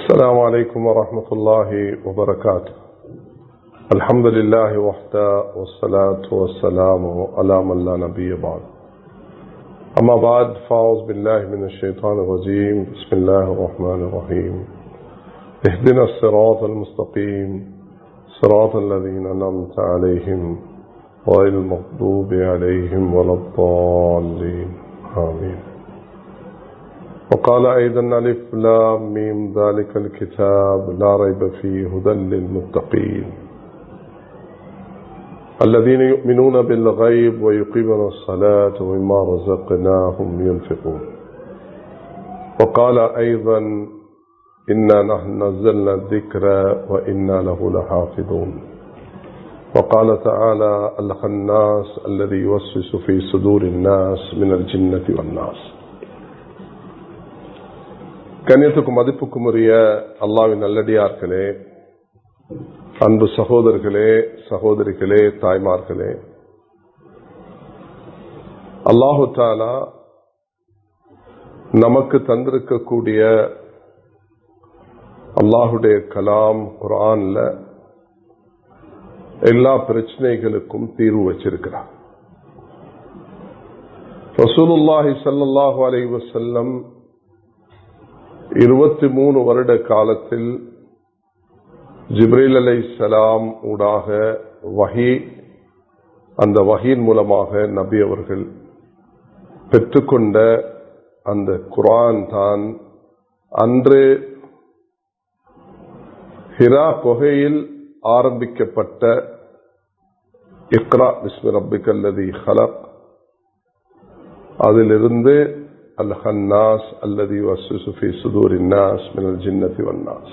السلام عليكم ورحمة الله وبركاته الحمد لله وحده والصلاة والسلام على من لا نبي بعد أما بعد فأعوذ بالله من الشيطان الرجيم بسم الله الرحمن الرحيم اهدنا الصراط المستقيم صراط الذين أنعمت عليهم غير المغضوب عليهم ولا الضالين آمين وقال أيضا ألف لام ميم ذلك الكتاب لا ريب فيه هدى للمتقين الذين يؤمنون بالغيب ويقيمون الصلاة ومما رزقناهم ينفقون وقال أيضا إنا نحن نزلنا الذكر وإنا له لحافظون وقال تعالى ألقى الناس الذي يوسوس في صدور الناس من الجنة والناس கண்ணியத்துக்கும் மதிப்புக்கும் உரிய அல்லாவின் நல்லடியார்களே அன்பு சகோதரர்களே சகோதரிகளே தாய்மார்களே அல்லாஹு தாலா நமக்கு தந்திருக்கக்கூடிய அல்லாஹுடைய கலாம் குரான்ல எல்லா பிரச்சனைகளுக்கும் தீர்வு வச்சிருக்கிறார் ரசூலுல்லாஹி சல்லாஹூ அலை வசல்லம் இருபத்தி மூணு வருட காலத்தில் ஜிப்ரீல் அலை சலாம் ஊடாக வகி அந்த வகையின் மூலமாக நபி அவர்கள் பெற்றுக்கொண்ட அந்த குரான் தான் அன்று ஹிரா குகையில் ஆரம்பிக்கப்பட்ட இக்ரா விஸ்மி ரப்பிகல்லதி ஹலக் அதிலிருந்து الخناس الذي يوسوس في صدور الناس من الجنة والناس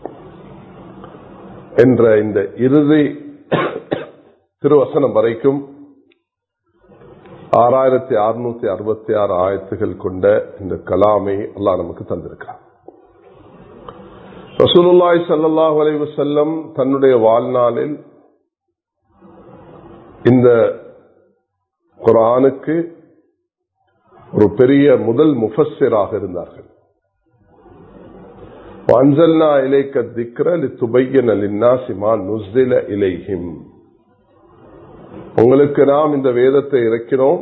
என்ற இந்த இறுதி திருவசனம் வரைக்கும் ஆறாயிரத்தி அறுநூத்தி அறுபத்தி ஆறு ஆயிரத்துகள் கொண்ட இந்த கலாமை அல்லாஹ் நமக்கு தந்திருக்கிறார் ரசூலுல்லாய் சல்லாஹூ அலைவு செல்லம் தன்னுடைய வாழ்நாளில் இந்த குரானுக்கு ஒரு பெரிய முதல் முஃபஸராக இருந்தார்கள் வாஞ்சல்னா இலைக்க திக்ர துபையன் அலின்னாசிமா நுஸ்தில இலைஹிம் உங்களுக்கு நாம் இந்த வேதத்தை இறக்கிறோம்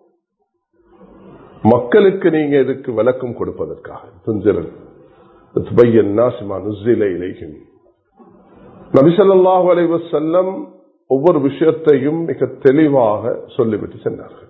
மக்களுக்கு நீங்க இதுக்கு விளக்கம் கொடுப்பதற்காக துஞ்சலன் துபையன் நாசிமா நுஸ்தில இலைஹிம் நபிசல்லாஹு அலைவ செல்லம் ஒவ்வொரு விஷயத்தையும் மிக தெளிவாக சொல்லிவிட்டு சென்றார்கள்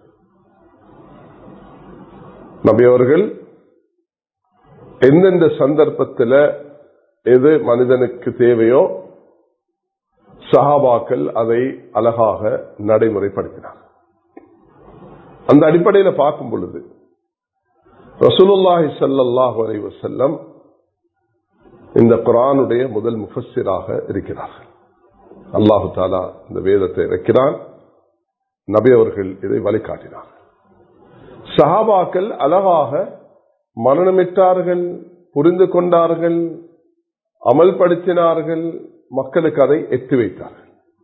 நபி அவர்கள் எந்தெந்த சந்தர்ப்பத்தில் எது மனிதனுக்கு தேவையோ சஹாபாக்கள் அதை அழகாக நடைமுறைப்படுத்தினார் அந்த அடிப்படையில் பார்க்கும் பொழுது ரசூலுல்லாஹி சல்லாஹூ அலை வசல்லம் இந்த குரானுடைய முதல் முஃபஸிராக இருக்கிறார்கள் அல்லாஹு தாலா இந்த வேதத்தை இறக்கிறான் நபி அவர்கள் இதை வழிகாட்டினார் சஹாபாக்கள் அழகாக மனநமிட்டார்கள் புரிந்து கொண்டார்கள் அமல்படுத்தினார்கள் மக்களுக்கு அதை எத்தி வைத்தார்கள்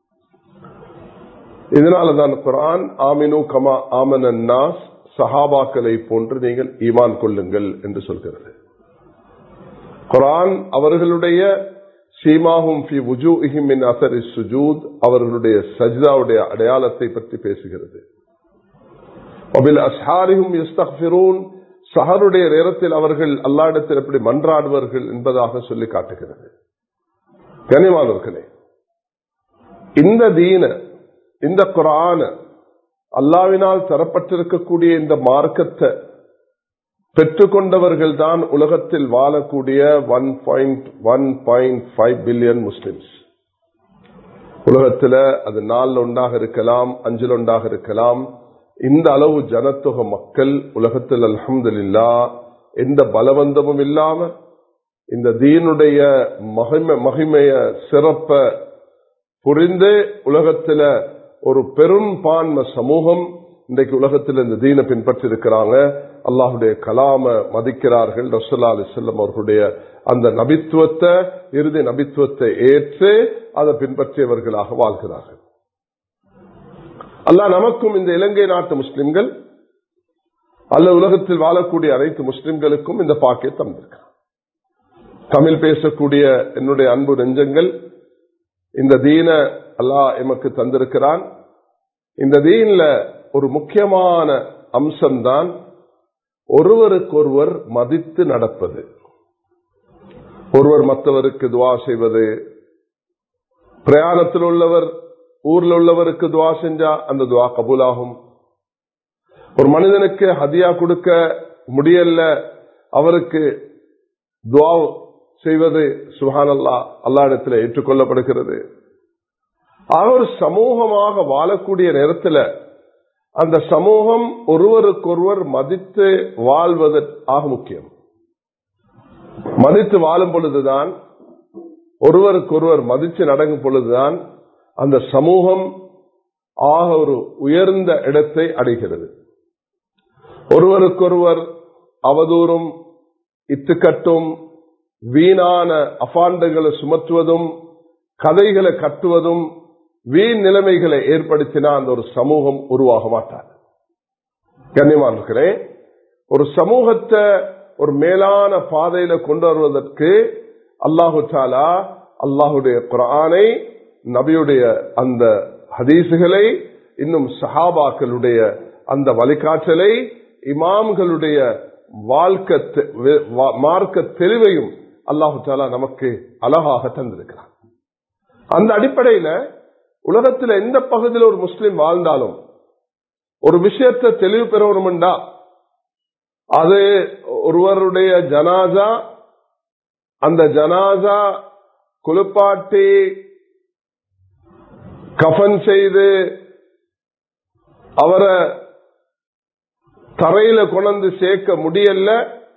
இதனாலதான் குரான் ஆமினு கமா ஆமன் நாஸ் சஹாபாக்களை போன்று நீங்கள் ஈமான் கொள்ளுங்கள் என்று சொல்கிறது குரான் அவர்களுடைய சீமாகும் ஃபி உஜூஹிம் மின் அசரி சுஜூத் அவர்களுடைய சஜிதாவுடைய அடையாளத்தை பற்றி பேசுகிறது சஹருடைய நேரத்தில் அவர்கள் அல்லாடத்தில் எப்படி மன்றாடுவார்கள் என்பதாக சொல்லி காட்டுகிறது கனிமானவர்களே இந்த தீன இந்த குரான அல்லாவினால் தரப்பட்டிருக்கக்கூடிய இந்த மார்க்கத்தை பெற்றுக்கொண்டவர்கள் தான் உலகத்தில் வாழக்கூடிய one point one point five billion Muslims உலகத்தில் அது நாலு ஒன்றாக இருக்கலாம் அஞ்சில் ஒன்றாக இருக்கலாம் இந்த அளவு ஜனத்தொகை மக்கள் உலகத்தில் அலமதுல்லா எந்த பலவந்தமும் இல்லாம இந்த தீனுடைய மகிமை மகிமைய சிறப்ப புரிந்து உலகத்துல ஒரு பெரும் பான்ம சமூகம் இன்றைக்கு உலகத்தில் இந்த தீனை பின்பற்றி இருக்கிறாங்க அல்லாஹுடைய கலாம மதிக்கிறார்கள் ரசல்லா அலி செல்லம் அவர்களுடைய அந்த நபித்துவத்தை இறுதி நபித்துவத்தை ஏற்று அதை பின்பற்றியவர்களாக வாழ்கிறார்கள் அல்லாஹ் நமக்கும் இந்த இலங்கை நாட்டு முஸ்லிம்கள் அல்ல உலகத்தில் வாழக்கூடிய அனைத்து முஸ்லிம்களுக்கும் இந்த பாக்கிய தந்திருக்கிறார் தமிழ் பேசக்கூடிய என்னுடைய அன்பு நெஞ்சங்கள் இந்த தீன அல்லாஹ் எமக்கு தந்திருக்கிறான் இந்த தீன்ல ஒரு முக்கியமான அம்சம்தான் ஒருவருக்கொருவர் மதித்து நடப்பது ஒருவர் மற்றவருக்கு துவா செய்வது பிரயாணத்தில் உள்ளவர் ஊர்ல உள்ளவருக்கு துவா செஞ்சா அந்த துவா கபூலாகும் ஒரு மனிதனுக்கு ஹதியா கொடுக்க முடியல அவருக்கு துவா செய்வது சுஹான் அல்லா அல்லா இடத்துல ஏற்றுக்கொள்ளப்படுகிறது ஆக ஒரு சமூகமாக வாழக்கூடிய நேரத்தில் அந்த சமூகம் ஒருவருக்கொருவர் மதித்து வாழ்வது ஆக முக்கியம் மதித்து வாழும் பொழுதுதான் ஒருவருக்கொருவர் மதித்து நடக்கும் பொழுதுதான் அந்த சமூகம் ஆக ஒரு உயர்ந்த இடத்தை அடைகிறது ஒருவருக்கொருவர் அவதூறும் இத்துக்கட்டும் வீணான அபாண்டங்களை சுமற்றுவதும் கதைகளை கட்டுவதும் வீண் நிலைமைகளை ஏற்படுத்தினா அந்த ஒரு சமூகம் உருவாக மாட்டார் கண்ணியமானே ஒரு சமூகத்தை ஒரு மேலான பாதையில கொண்டு வருவதற்கு அல்லாஹு சாலா அல்லாஹுடைய குரானை நபியுடைய அந்த ஹதீசுகளை இன்னும் சஹாபாக்களுடைய அந்த வழிகாட்டலை இமாம்களுடைய வாழ்க்கை மார்க்க தெளிவையும் அல்லாஹு தாலா நமக்கு அழகாக தந்திருக்கிறார் அந்த அடிப்படையில உலகத்தில் எந்த பகுதியில் ஒரு முஸ்லீம் வாழ்ந்தாலும் ஒரு விஷயத்தை தெளிவு பெறணும்டா அது ஒருவருடைய ஜனாசா அந்த ஜனாசா குளிப்பாட்டி கஃன் செய்து அவரை தரையில கொண்டு சேர்க்க முடியல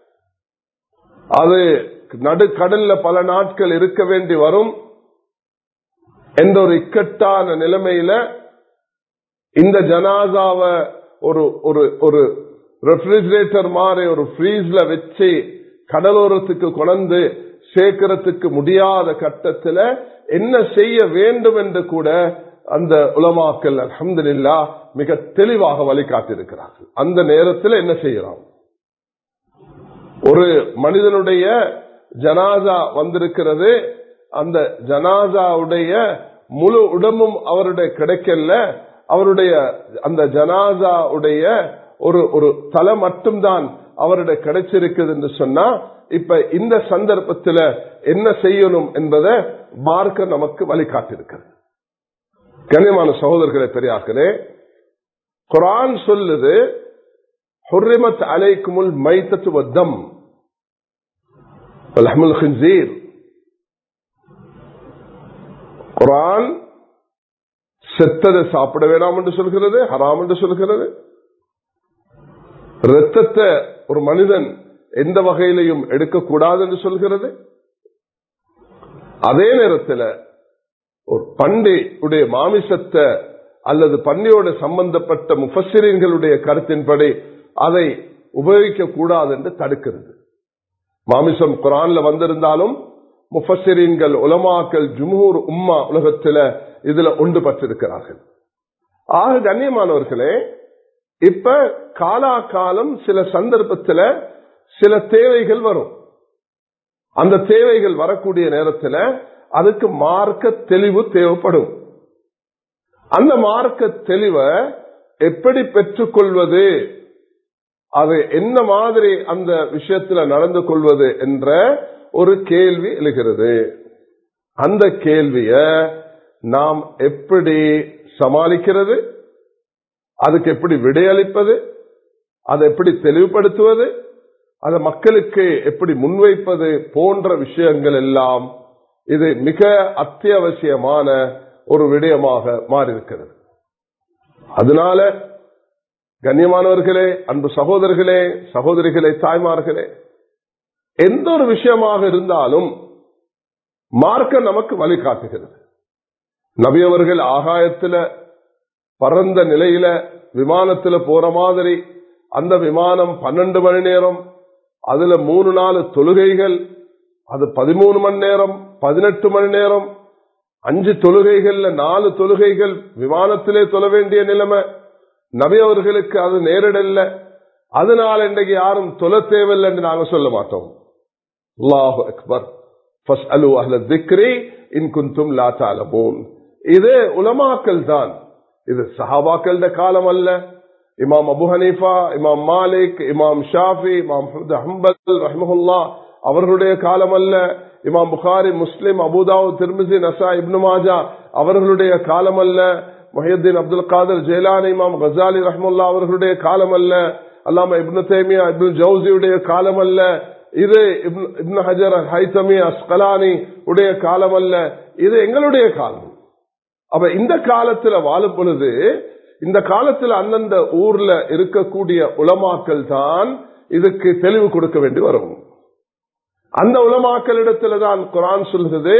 அது நடுக்கடல்ல பல நாட்கள் இருக்க வேண்டி வரும் என்ற ஒரு இக்கட்டான நிலைமையில இந்த ஜனாசாவை ஒரு ஒரு ஒரு ரெஃப்ரிஜரேட்டர் மாதிரி ஒரு ஃப்ரீஸ்ல வச்சு கடலோரத்துக்கு கொண்டு சேர்க்கறதுக்கு முடியாத கட்டத்தில் என்ன செய்ய வேண்டும் என்று கூட அந்த உலமாக்கல் அஹமதுல்லா மிக தெளிவாக வழிகாட்டியிருக்கிறார்கள் அந்த நேரத்தில் என்ன செய்யலாம் ஒரு மனிதனுடைய ஜனாசா வந்திருக்கிறது அந்த ஜனாசாவுடைய முழு உடம்பும் அவருடைய கிடைக்கல அவருடைய அந்த ஜனாசாவுடைய ஒரு ஒரு தலை மட்டும்தான் அவருடைய கிடைச்சிருக்குது என்று சொன்னா இப்ப இந்த சந்தர்ப்பத்தில் என்ன செய்யணும் என்பதை மார்க்க நமக்கு வழிகாட்டிருக்கிறது கண்ணியமான சகோதரர்களே பெரியார்களே குரான் சொல்லுது ஹுர்ரிமத் அலைக்குமுல் மைத்தத்து வத்தம் ஹின்சீர் குரான் செத்ததை சாப்பிட வேண்டாம் என்று சொல்கிறது ஹராம் என்று சொல்கிறது ரத்தத்தை ஒரு மனிதன் எந்த வகையிலையும் எடுக்கக்கூடாது என்று சொல்கிறது அதே நேரத்தில் ஒரு பண்டி உடைய மாமிசத்தை அல்லது பன்னியோட சம்பந்தப்பட்ட முஃபசிரியர்களுடைய கருத்தின்படி அதை உபயோகிக்க கூடாது என்று தடுக்கிறது மாமிசம் குரான்ல வந்திருந்தாலும் முஃபசிரீன்கள் உலமாக்கள் ஜுமூர் உம்மா உலகத்தில் இதுல ஒன்று பற்றிருக்கிறார்கள் ஆக கண்ணியமானவர்களே இப்ப காலாகாலம் சில சந்தர்ப்பத்தில் சில தேவைகள் வரும் அந்த தேவைகள் வரக்கூடிய நேரத்தில் அதுக்கு மார்க்க தெளிவு தேவைப்படும் அந்த மார்க்க தெளிவை எப்படி பெற்றுக்கொள்வது அது என்ன மாதிரி அந்த விஷயத்துல நடந்து கொள்வது என்ற ஒரு கேள்வி எழுகிறது அந்த கேள்விய நாம் எப்படி சமாளிக்கிறது அதுக்கு எப்படி விடையளிப்பது அதை எப்படி தெளிவுபடுத்துவது அதை மக்களுக்கு எப்படி முன்வைப்பது போன்ற விஷயங்கள் எல்லாம் இது மிக அத்தியாவசியமான ஒரு விடயமாக மாறியிருக்கிறது அதனால கண்ணியமானவர்களே அன்பு சகோதரர்களே சகோதரிகளே தாய்மார்களே எந்த ஒரு விஷயமாக இருந்தாலும் மார்க்க நமக்கு வழிகாட்டுகிறது நபியவர்கள் ஆகாயத்துல பறந்த நிலையில விமானத்துல போற மாதிரி அந்த விமானம் பன்னெண்டு மணி நேரம் அதுல மூணு நாலு தொழுகைகள் அது பதிமூணு மணி நேரம் பதினெட்டு மணி நேரம் அஞ்சு தொழுகைகள்ல நாலு தொழுகைகள் விமானத்திலே தொழ வேண்டிய நிலைமை நபி அவர்களுக்கு அது நேரிடல்ல அதனால இன்றைக்கு யாரும் தொலை தேவையில்லை என்று நாங்க சொல்ல மாட்டோம் அல்லாஹு அக்பர் ஃபஸ்அலு அஹ்ல திக்ரி இன் குந்தும் லா தஅலமூன் இது உலமாக்கள் தான் இது சஹாபாக்கள காலம் அல்ல இமாம் அபு ஹனீஃபா இமாம் மாலிக் இமாம் ஷாஃபி இமாம் ஹம்பல் ரஹ்மஹுல்லா அவர்களுடைய காலம் அல்ல இமாம் புகாரி முஸ்லிம் அபுதாவு திருமிசி நசா இப்னு மாஜா அவர்களுடைய காலம் அல்ல மொஹியுத்தீன் அப்துல் காதர் ஜெயலானி இமாம் கசாலி ரஹ்முல்லா அவர்களுடைய காலம் அல்ல அல்லாம இப்னு தேமியா இப்னு ஜவுசியுடைய காலம் அல்ல இது இப்னு ஹஜர் ஹைத்தமி அஸ்கலானி உடைய காலம் அல்ல இது எங்களுடைய காலம் அப்ப இந்த காலத்துல வாழும் பொழுது இந்த காலத்துல அந்தந்த ஊர்ல இருக்கக்கூடிய உலமாக்கள் தான் இதுக்கு தெளிவு கொடுக்க வேண்டி வரும் அந்த உலமாக்களிடத்துல தான் குரான் சொல்கிறது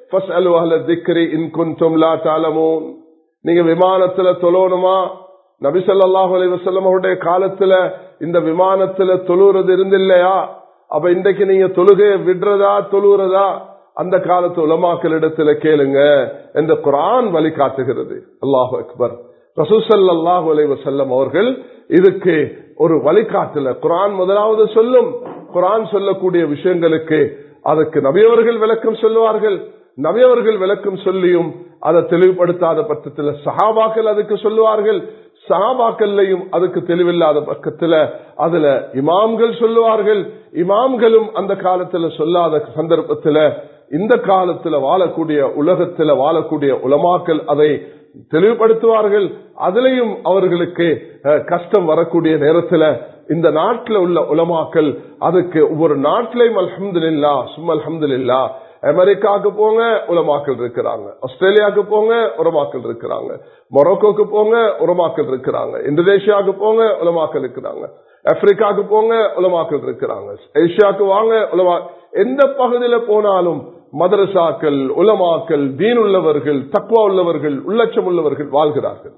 நீங்க விமானத்துல தொழணுமா நபிசல்லாஹு அலி வசல்லம் அவருடைய காலத்துல இந்த விமானத்துல தொழுறது இருந்தில்லையா அப்ப இன்றைக்கு நீங்க தொழுகையை விடுறதா தொழுறதா அந்த காலத்து உலமாக்களிடத்துல கேளுங்க என்று குரான் வழிகாட்டுகிறது அல்லாஹு அக்பர் ரசூசல்லாஹு அலி வசல்லம் அவர்கள் இதுக்கு ஒரு வழிகாட்டுல குரான் முதலாவது சொல்லும் குரான் சொல்லக்கூடிய விஷயங்களுக்கு அதுக்கு நபியவர்கள் விளக்கம் சொல்லுவார்கள் நபியவர்கள் விளக்கம் சொல்லியும் அதை தெளிவுபடுத்தாத பட்சத்தில் சஹாபாக்கள் அதுக்கு சொல்லுவார்கள் சஹாபாக்கள்லையும் அதுக்கு தெளிவில்லாத பக்கத்துல அதுல இமாம்கள் சொல்லுவார்கள் இமாம்களும் அந்த காலத்துல சொல்லாத சந்தர்ப்பத்துல இந்த காலத்துல வாழக்கூடிய உலகத்துல வாழக்கூடிய உலமாக்கள் அதை தெளிவுபடுத்துவார்கள் அதிலையும் அவர்களுக்கு கஷ்டம் வரக்கூடிய நேரத்துல இந்த நாட்டில் உள்ள உலமாக்கள் அதுக்கு ஒவ்வொரு நாட்டிலையும் அலமது இல்லா சும்மா அலமது இல்லா அமெரிக்காவுக்கு போங்க உலமாக்கள் இருக்கிறாங்க ஆஸ்திரேலியாவுக்கு போங்க உரமாக்கள் இருக்கிறாங்க மொரோக்கோக்கு போங்க உரமாக்கள் இருக்கிறாங்க இந்தோனேஷியாவுக்கு போங்க உலமாக்கள் இருக்கிறாங்க ஆப்பிரிக்காவுக்கு போங்க உலமாக்கள் இருக்கிறாங்க ஏஷியாவுக்கு வாங்க உலமா எந்த பகுதியில போனாலும் மதரசாக்கள் உலமாக்கள் தீன் உள்ளவர்கள் தக்குவா உள்ளவர்கள் உள்ளட்சம் உள்ளவர்கள் வாழ்கிறார்கள்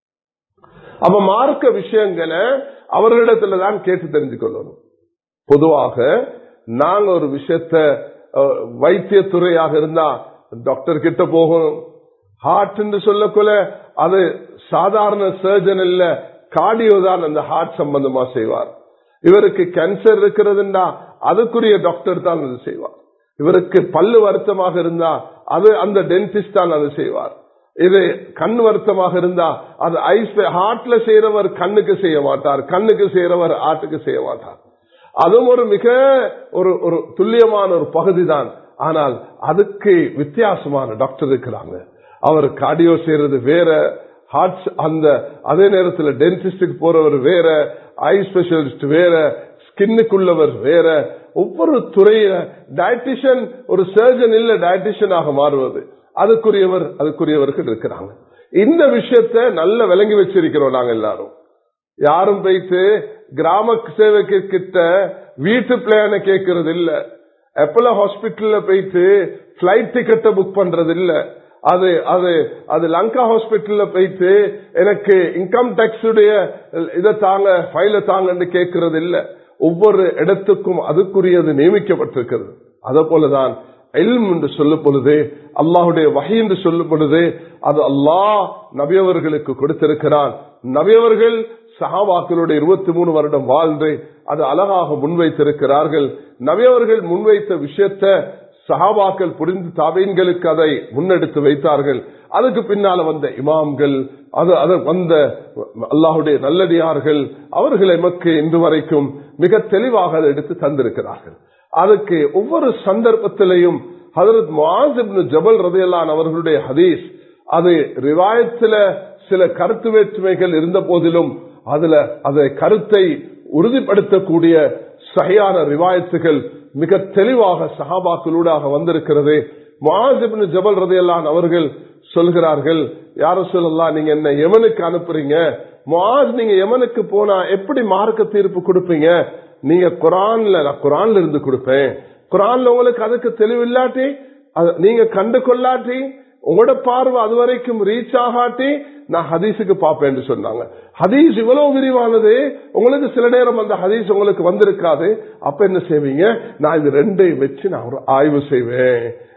அப்ப மார்க்க விஷயங்களை அவர்களிடத்துல தான் கேட்டு தெரிஞ்சு கொள்ளணும் பொதுவாக நாங்க ஒரு விஷயத்த வைத்தியத்துறையாக இருந்தா டாக்டர் கிட்ட போகணும் ஹார்ட் என்று சொல்லக்குள்ள அது சாதாரண சர்ஜன் இல்ல கார்டியோ தான் அந்த ஹார்ட் சம்பந்தமா செய்வார் இவருக்கு கேன்சர் இருக்கிறதுண்டா அதுக்குரிய டாக்டர் தான் அது செய்வார் இவருக்கு பல்லு வருத்தமாக இருந்தா அது அந்த டென்டிஸ்ட் தான் அது செய்வார் இது கண் வருத்தமாக இருந்தா அது ஐஸ் ஹார்ட்ல செய்யறவர் கண்ணுக்கு செய்ய மாட்டார் கண்ணுக்கு செய்யறவர் ஆட்டுக்கு செய்ய மாட்டார் அதுவும் ஒரு மிக ஒரு ஒரு துல்லியமான ஒரு பகுதி தான் ஆனால் அதுக்கு வித்தியாசமான டாக்டர் இருக்கிறாங்க அவர் கார்டியோ செய்யறது வேற ஹார்ட் அந்த அதே நேரத்தில் டென்டிஸ்டுக்கு போறவர் வேற ஐ ஸ்பெஷலிஸ்ட் வேற ஸ்கின்னுக்குள்ளவர் வேற ஒவ்வொரு துறையில டயட்டிஷியன் ஒரு சர்ஜன் இல்ல டயட்டிஷியனாக மாறுவது அதுக்குரியவர் அதுக்குரியவர்கள் இருக்கிறாங்க இந்த விஷயத்த நல்ல விளங்கி வச்சிருக்கிறோம் நாங்க எல்லாரும் யாரும் போயிட்டு கிராம சேவைக்கு கிட்ட வீட்டு பிளான கேட்கறது இல்ல எப்பல ஹாஸ்பிட்டல்ல போயிட்டு பிளைட் டிக்கெட்டை புக் பண்றது இல்ல அது அது அது லங்கா ஹாஸ்பிட்டல்ல போயிட்டு எனக்கு இன்கம் டாக்ஸ் உடைய இதை தாங்க ஃபைல தாங்கன்னு கேட்கறது இல்ல ஒவ்வொரு இடத்துக்கும் அதுக்குரியது நியமிக்கப்பட்டிருக்கிறது அதே போலதான் எல்ம் என்று சொல்லும் பொழுது அல்லாஹுடைய வகை என்று சொல்லும் பொழுது அது அல்லாஹ் நபியவர்களுக்கு கொடுத்திருக்கிறான் நபியவர்கள் சஹாபாக்களுடைய இருபத்தி மூணு வருடம் வாழ்ந்து அது அழகாக முன்வைத்திருக்கிறார்கள் நபியவர்கள் முன்வைத்த விஷயத்த சஹாபாக்கள் புரிந்து தாபீன்களுக்கு அதை முன்னெடுத்து வைத்தார்கள் அதுக்கு பின்னால வந்த இமாம்கள் அது அது வந்த அல்லாஹுடைய நல்லடியார்கள் அவர்கள் எமக்கு இன்று வரைக்கும் மிக தெளிவாக அதை எடுத்து தந்திருக்கிறார்கள் அதுக்கு ஒவ்வொரு சந்தர்ப்பத்திலையும் ஹதரத் முவாசிப்னு ஜபல் ரதையல்லான் அவர்களுடைய ஹதீஸ் அது ரிவாயத்துல சில கருத்து வேற்றுமைகள் இருந்த போதிலும் அதுல அதை கருத்தை உறுதிப்படுத்தக்கூடிய சகையான ரிவாயத்துகள் மிக தெளிவாக சஹாபாக்களூடாக வந்திருக்கிறது முவாசிப்னு ஜபல் ரதையல்லான் அவர்கள் சொல்கிறார்கள் யாரும் சொல்லலாம் நீங்க என்ன எமனுக்கு அனுப்புறீங்க முவாஸ் நீங்க எமனுக்கு போனா எப்படி மார்க்க தீர்ப்பு கொடுப்பீங்க நீங்க குரான்ல நான் குரான்ல இருந்து கொடுப்பேன் குரான்ல உங்களுக்கு அதுக்கு தெளிவில்லாட்டி நீங்க கண்டு கொள்ளாட்டி உங்களோட பார்வை அது வரைக்கும் ரீச் ஆகாட்டி நான் ஹதீஸுக்கு பார்ப்பேன் என்று சொன்னாங்க ஹதீஸ் இவ்வளவு விரிவானது உங்களுக்கு சில நேரம் அந்த ஹதீஸ் உங்களுக்கு வந்திருக்காது அப்ப என்ன செய்வீங்க நான் இது ரெண்டையும் வச்சு நான் ஒரு ஆய்வு செய்வேன்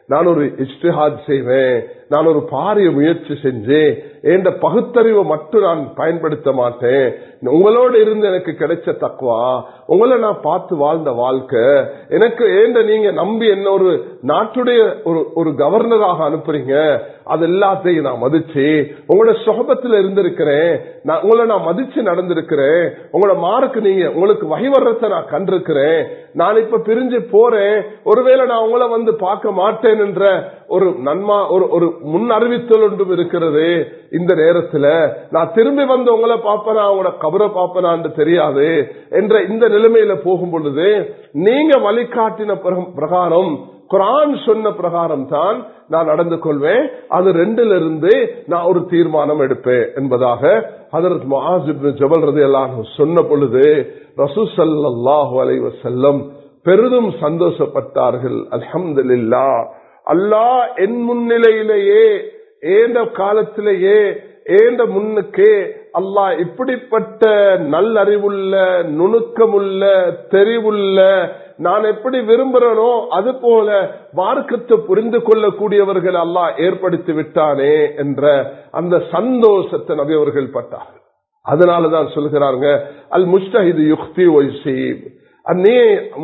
நான் ஒரு இஷ்டிஹாத் செய்வேன் நான் ஒரு பாரிய முயற்சி செஞ்சு என்ற பகுத்தறிவை மட்டும் நான் பயன்படுத்த மாட்டேன் உங்களோட இருந்து எனக்கு கிடைச்ச தக்குவா உங்களை நான் பார்த்து வாழ்ந்த வாழ்க்கை எனக்கு ஏண்ட நீங்க நம்பி என்ன ஒரு நாட்டுடைய ஒரு ஒரு கவர்னராக அனுப்புறீங்க அது எல்லாத்தையும் நான் மதிச்சு உங்களோட சுகபத்துல இருந்திருக்கிறேன் நான் உங்களை நான் மதிச்சு நடந்திருக்கிறேன் உங்களோட மார்க்கு நீங்க உங்களுக்கு வகை வர்றத நான் கண்டிருக்கிறேன் நான் இப்ப பிரிஞ்சு போறேன் ஒருவேளை நான் உங்களை வந்து பார்க்க மாட்டேன் என்ற ஒரு நன்மா ஒரு ஒரு முன் அறிவித்தல் ஒன்றும் இருக்கிறது இந்த நேரத்துல நான் திரும்பி வந்து உங்களை பார்ப்பனா உங்களோட கபரை பார்ப்பனான்னு தெரியாது என்ற இந்த நிலைமையில போகும் பொழுது நீங்க வழிகாட்டின பிரகாரம் குரான் சொன்ன பிரகாரம் தான் நான் நடந்து கொள்வேன் அது ரெண்டுல இருந்து நான் ஒரு தீர்மானம் எடுப்பேன் என்பதாக அதற்கு மஹாசிப் ஜபல் ரதி எல்லாம் சொன்ன பொழுது ரசூசல்லாஹு அலைவ செல்லம் பெரிதும் சந்தோஷப்பட்டார்கள் அல்ஹம்துலில்லா அல்லாஹ் என் முன்னிலையிலேயே ஏந்த காலத்திலேயே ஏந்த முன்னுக்கே அல்லாஹ் இப்படிப்பட்ட நல்லறிவுள்ள நுணுக்கமுள்ள தெரிவுள்ள நான் எப்படி விரும்புறனோ அது போல மார்க்கத்தை புரிந்து கொள்ளக்கூடியவர்கள் அல்லாஹ் ஏற்படுத்தி விட்டானே என்ற அந்த சந்தோஷத்தை நபி அவர்கள் பட்டார்கள் அதனாலதான் சொல்கிறாங்க அல் முஸ்தஹிது யுக்தி ஒய்சீப் அந்நே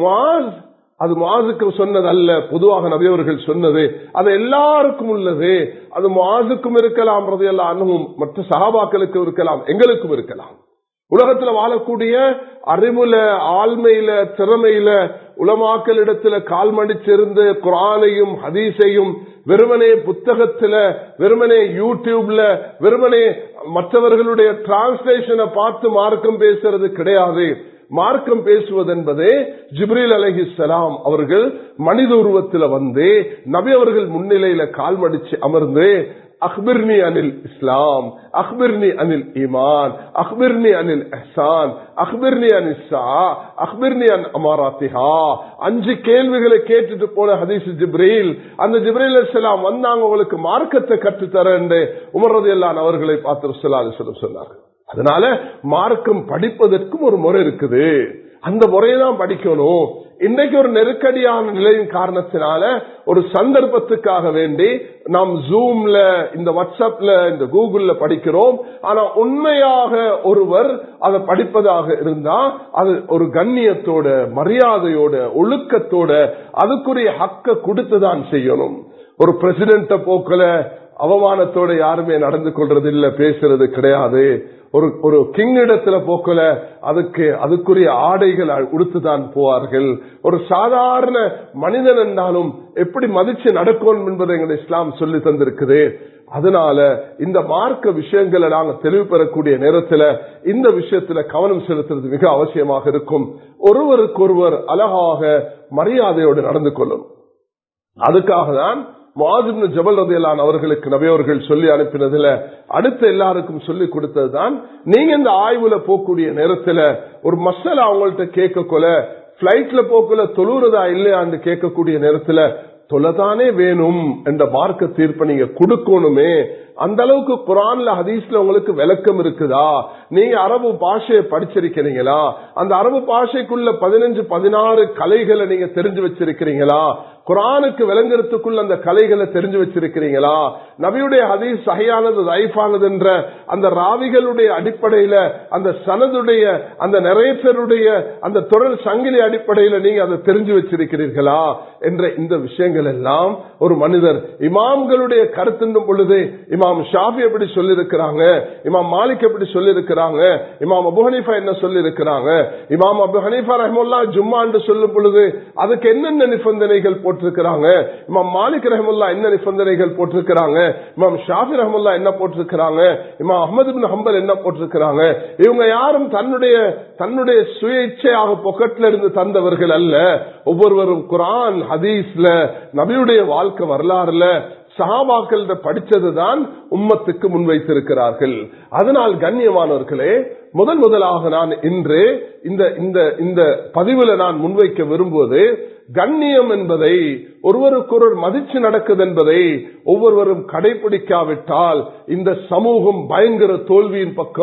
அது மாசுக்கு சொன்னது அல்ல பொதுவாக நபியவர்கள் சொன்னது அது எல்லாருக்கும் உள்ளது அது மாசுக்கும் இருக்கலாம் எல்லாம் அனுவும் மற்ற சகாபாக்களுக்கும் இருக்கலாம் எங்களுக்கும் இருக்கலாம் உலகத்துல வாழக்கூடிய அறிவுல ஆழ்மையில திறமையில உலமாக்களிடத்துல கால் மடிச்சிருந்து குரானையும் ஹதீஸையும் வெறுமனே புத்தகத்துல வெறுமனே யூடியூப்ல வெறுமனே மற்றவர்களுடைய டிரான்ஸ்லேஷனை பார்த்து மார்க்கம் பேசுறது கிடையாது மார்க்கம் பேசுவது என்பது ஜிப்ரீல் அலஹிசலாம் அவர்கள் மனித உருவத்தில் வந்து நபி அவர்கள் முன்னிலையில கால் மடிச்சு அமர்ந்து அக்பிர்னி அனில் இஸ்லாம் அக்பிர்னி அனில் ஈமான் அக்பிர்னி அனில் எஹ்சான் அக்பிர்னி அனில் சா அக்பிர்னி அன் அமாராத்திஹா அஞ்சு கேள்விகளை கேட்டுட்டு போன ஹதீஸ் ஜிப்ரீல் அந்த ஜிப்ரீல் இஸ்லாம் வந்தாங்க உங்களுக்கு மார்க்கத்தை கற்றுத்தரேன் உமர்றது எல்லாம் அவர்களை பார்த்து சொல்லம் சொன்னார்கள் அதனால மார்க்கம் படிப்பதற்கும் ஒரு முறை இருக்குது அந்த முறையை தான் படிக்கணும் இன்றைக்கு ஒரு நெருக்கடியான நிலையின் காரணத்தினால ஒரு சந்தர்ப்பத்துக்காக வேண்டி நாம் ஜூம்ல இந்த வாட்ஸ்அப்ல இந்த கூகுள்ல படிக்கிறோம் ஆனா உண்மையாக ஒருவர் அதை படிப்பதாக இருந்தா அது ஒரு கண்ணியத்தோட மரியாதையோட ஒழுக்கத்தோட அதுக்குரிய ஹக்க கொடுத்துதான் செய்யணும் ஒரு பிரசிடென்ட போக்கல அவமானத்தோட யாருமே நடந்து கொள்றது இல்ல பேசுறது கிடையாது ஒரு ஒரு கிங் இடத்துல போக்கல அதுக்கு அதுக்குரிய ஆடைகள் உடுத்துதான் போவார்கள் ஒரு சாதாரண மனிதன் என்றாலும் எப்படி மதிச்சு நடக்கணும் என்பதை எங்களை இஸ்லாம் சொல்லி தந்திருக்குது அதனால இந்த மார்க்க விஷயங்களை நாங்க தெளிவு பெறக்கூடிய நேரத்துல இந்த விஷயத்துல கவனம் செலுத்துறது மிக அவசியமாக இருக்கும் ஒருவருக்கொருவர் அழகாக மரியாதையோடு நடந்து கொள்ளும் அதுக்காக தான் மாஜிப்னு ஜபல் ரதையிலான் அவர்களுக்கு நபையவர்கள் சொல்லி அனுப்பினதுல அடுத்த எல்லாருக்கும் சொல்லி கொடுத்ததுதான் நீங்க இந்த ஆய்வுல போகக்கூடிய நேரத்துல ஒரு மசாலா அவங்கள்ட்ட கேட்க கொல பிளைட்ல போக்குல தொழுறதா இல்லையான்னு கேட்கக்கூடிய நேரத்துல தொலைதானே வேணும் என்ற மார்க்க தீர்ப்பை நீங்க கொடுக்கணுமே அந்த அளவுக்கு குரான்ல ஹதீஸ்ல உங்களுக்கு விளக்கம் இருக்குதா நீங்க அரபு பாஷையை படிச்சிருக்கிறீங்களா அந்த அரபு பாஷைக்குள்ள பதினஞ்சு பதினாறு கலைகளை நீங்க தெரிஞ்சு வச்சிருக்கிறீங்களா குரானுக்கு விளங்குறதுக்குள்ள அந்த கலைகளை தெரிஞ்சு வச்சிருக்கிறீங்களா நபியுடைய ஹதீஸ் சகையானது ரைஃபானது என்ற அந்த ராவிகளுடைய அடிப்படையில அந்த சனதுடைய அந்த நிறைவேற்றருடைய அந்த தொடர் சங்கிலி அடிப்படையில நீங்க அதை தெரிஞ்சு வச்சிருக்கிறீர்களா என்ற இந்த விஷயங்கள் எல்லாம் ஒரு மனிதர் இமாம்களுடைய கருத்துன்னும் பொழுது இமாம் ஷாஃபி எப்படி சொல்லியிருக்கிறாங்க இமாம் மாலிக் எப்படி சொல்லியிருக்கிறாங்க இமாம் அபு ஹனீஃபா என்ன சொல்லியிருக்கிறாங்க இமாம் அபு ஹனீஃபா ரஹமுல்லா ஜும்மா என்று சொல்லும் பொழுது அதுக்கு என்னென்ன நிபந்தனைகள் போட்டிருக்கிறாங்க இமாம் மாலிக் ரஹமுல்லா என்ன நிபந்தனைகள் போட்டிருக்கிறாங்க இமாம் ஷாஃபி ரஹமுல்லா என்ன போட்டிருக்கிறாங்க இமாம் அஹமது பின் ஹம்பல் என்ன போட்டிருக்கிறாங்க இவங்க யாரும் தன்னுடைய தன்னுடைய சுய இச்சையாக பொக்கெட்ல இருந்து தந்தவர்கள் அல்ல ஒவ்வொருவரும் குரான் ஹதீஸ்ல நபியுடைய வாழ்க்கை வரலாறுல சஹாபாக்கள் படிச்சதுதான் உம்மத்துக்கு முன்வைத்திருக்கிறார்கள் அதனால் கண்ணியமானவர்களே முதன் முதலாக நான் இன்று இந்த இந்த இந்த பதிவுல நான் முன்வைக்க விரும்புவது கண்ணியம் என்பதை ஒருவருக்கொருவர் மதிச்சு நடக்குது என்பதை ஒவ்வொருவரும் கடைபிடிக்காவிட்டால் இந்த சமூகம் பயங்கர தோல்வியின் பக்கம்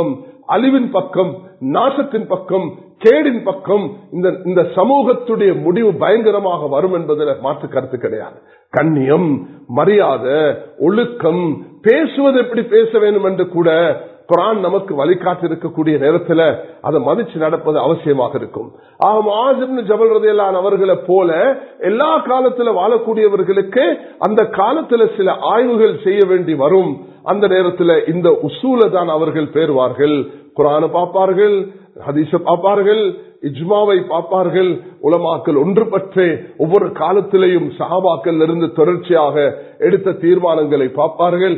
அழிவின் பக்கம் நாசத்தின் பக்கம் கேடின் பக்கம் இந்த இந்த சமூகத்துடைய முடிவு பயங்கரமாக வரும் என்பதில் மாற்று கருத்து கிடையாது கண்ணியம் மரியாதை ஒழுக்கம் பேசுவது எப்படி பேச வேண்டும் என்று கூட குரான் நமக்கு வழிகாட்டி இருக்கக்கூடிய நேரத்தில் அதை மதிச்சு நடப்பது அவசியமாக இருக்கும் ஜபல் ரதையிலான அவர்களை போல எல்லா காலத்துல வாழக்கூடியவர்களுக்கு அந்த காலத்துல சில ஆய்வுகள் செய்ய வேண்டி வரும் அந்த நேரத்தில் இந்த உசூல தான் அவர்கள் பேருவார்கள் குரான பார்ப்பார்கள் ஹதீச பார்ப்பார்கள் இஜ்மாவை பார்ப்பார்கள் உலமாக்கள் ஒன்று பற்றி ஒவ்வொரு காலத்திலேயும் சஹாபாக்கள் இருந்து தொடர்ச்சியாக எடுத்த தீர்மானங்களை பார்ப்பார்கள்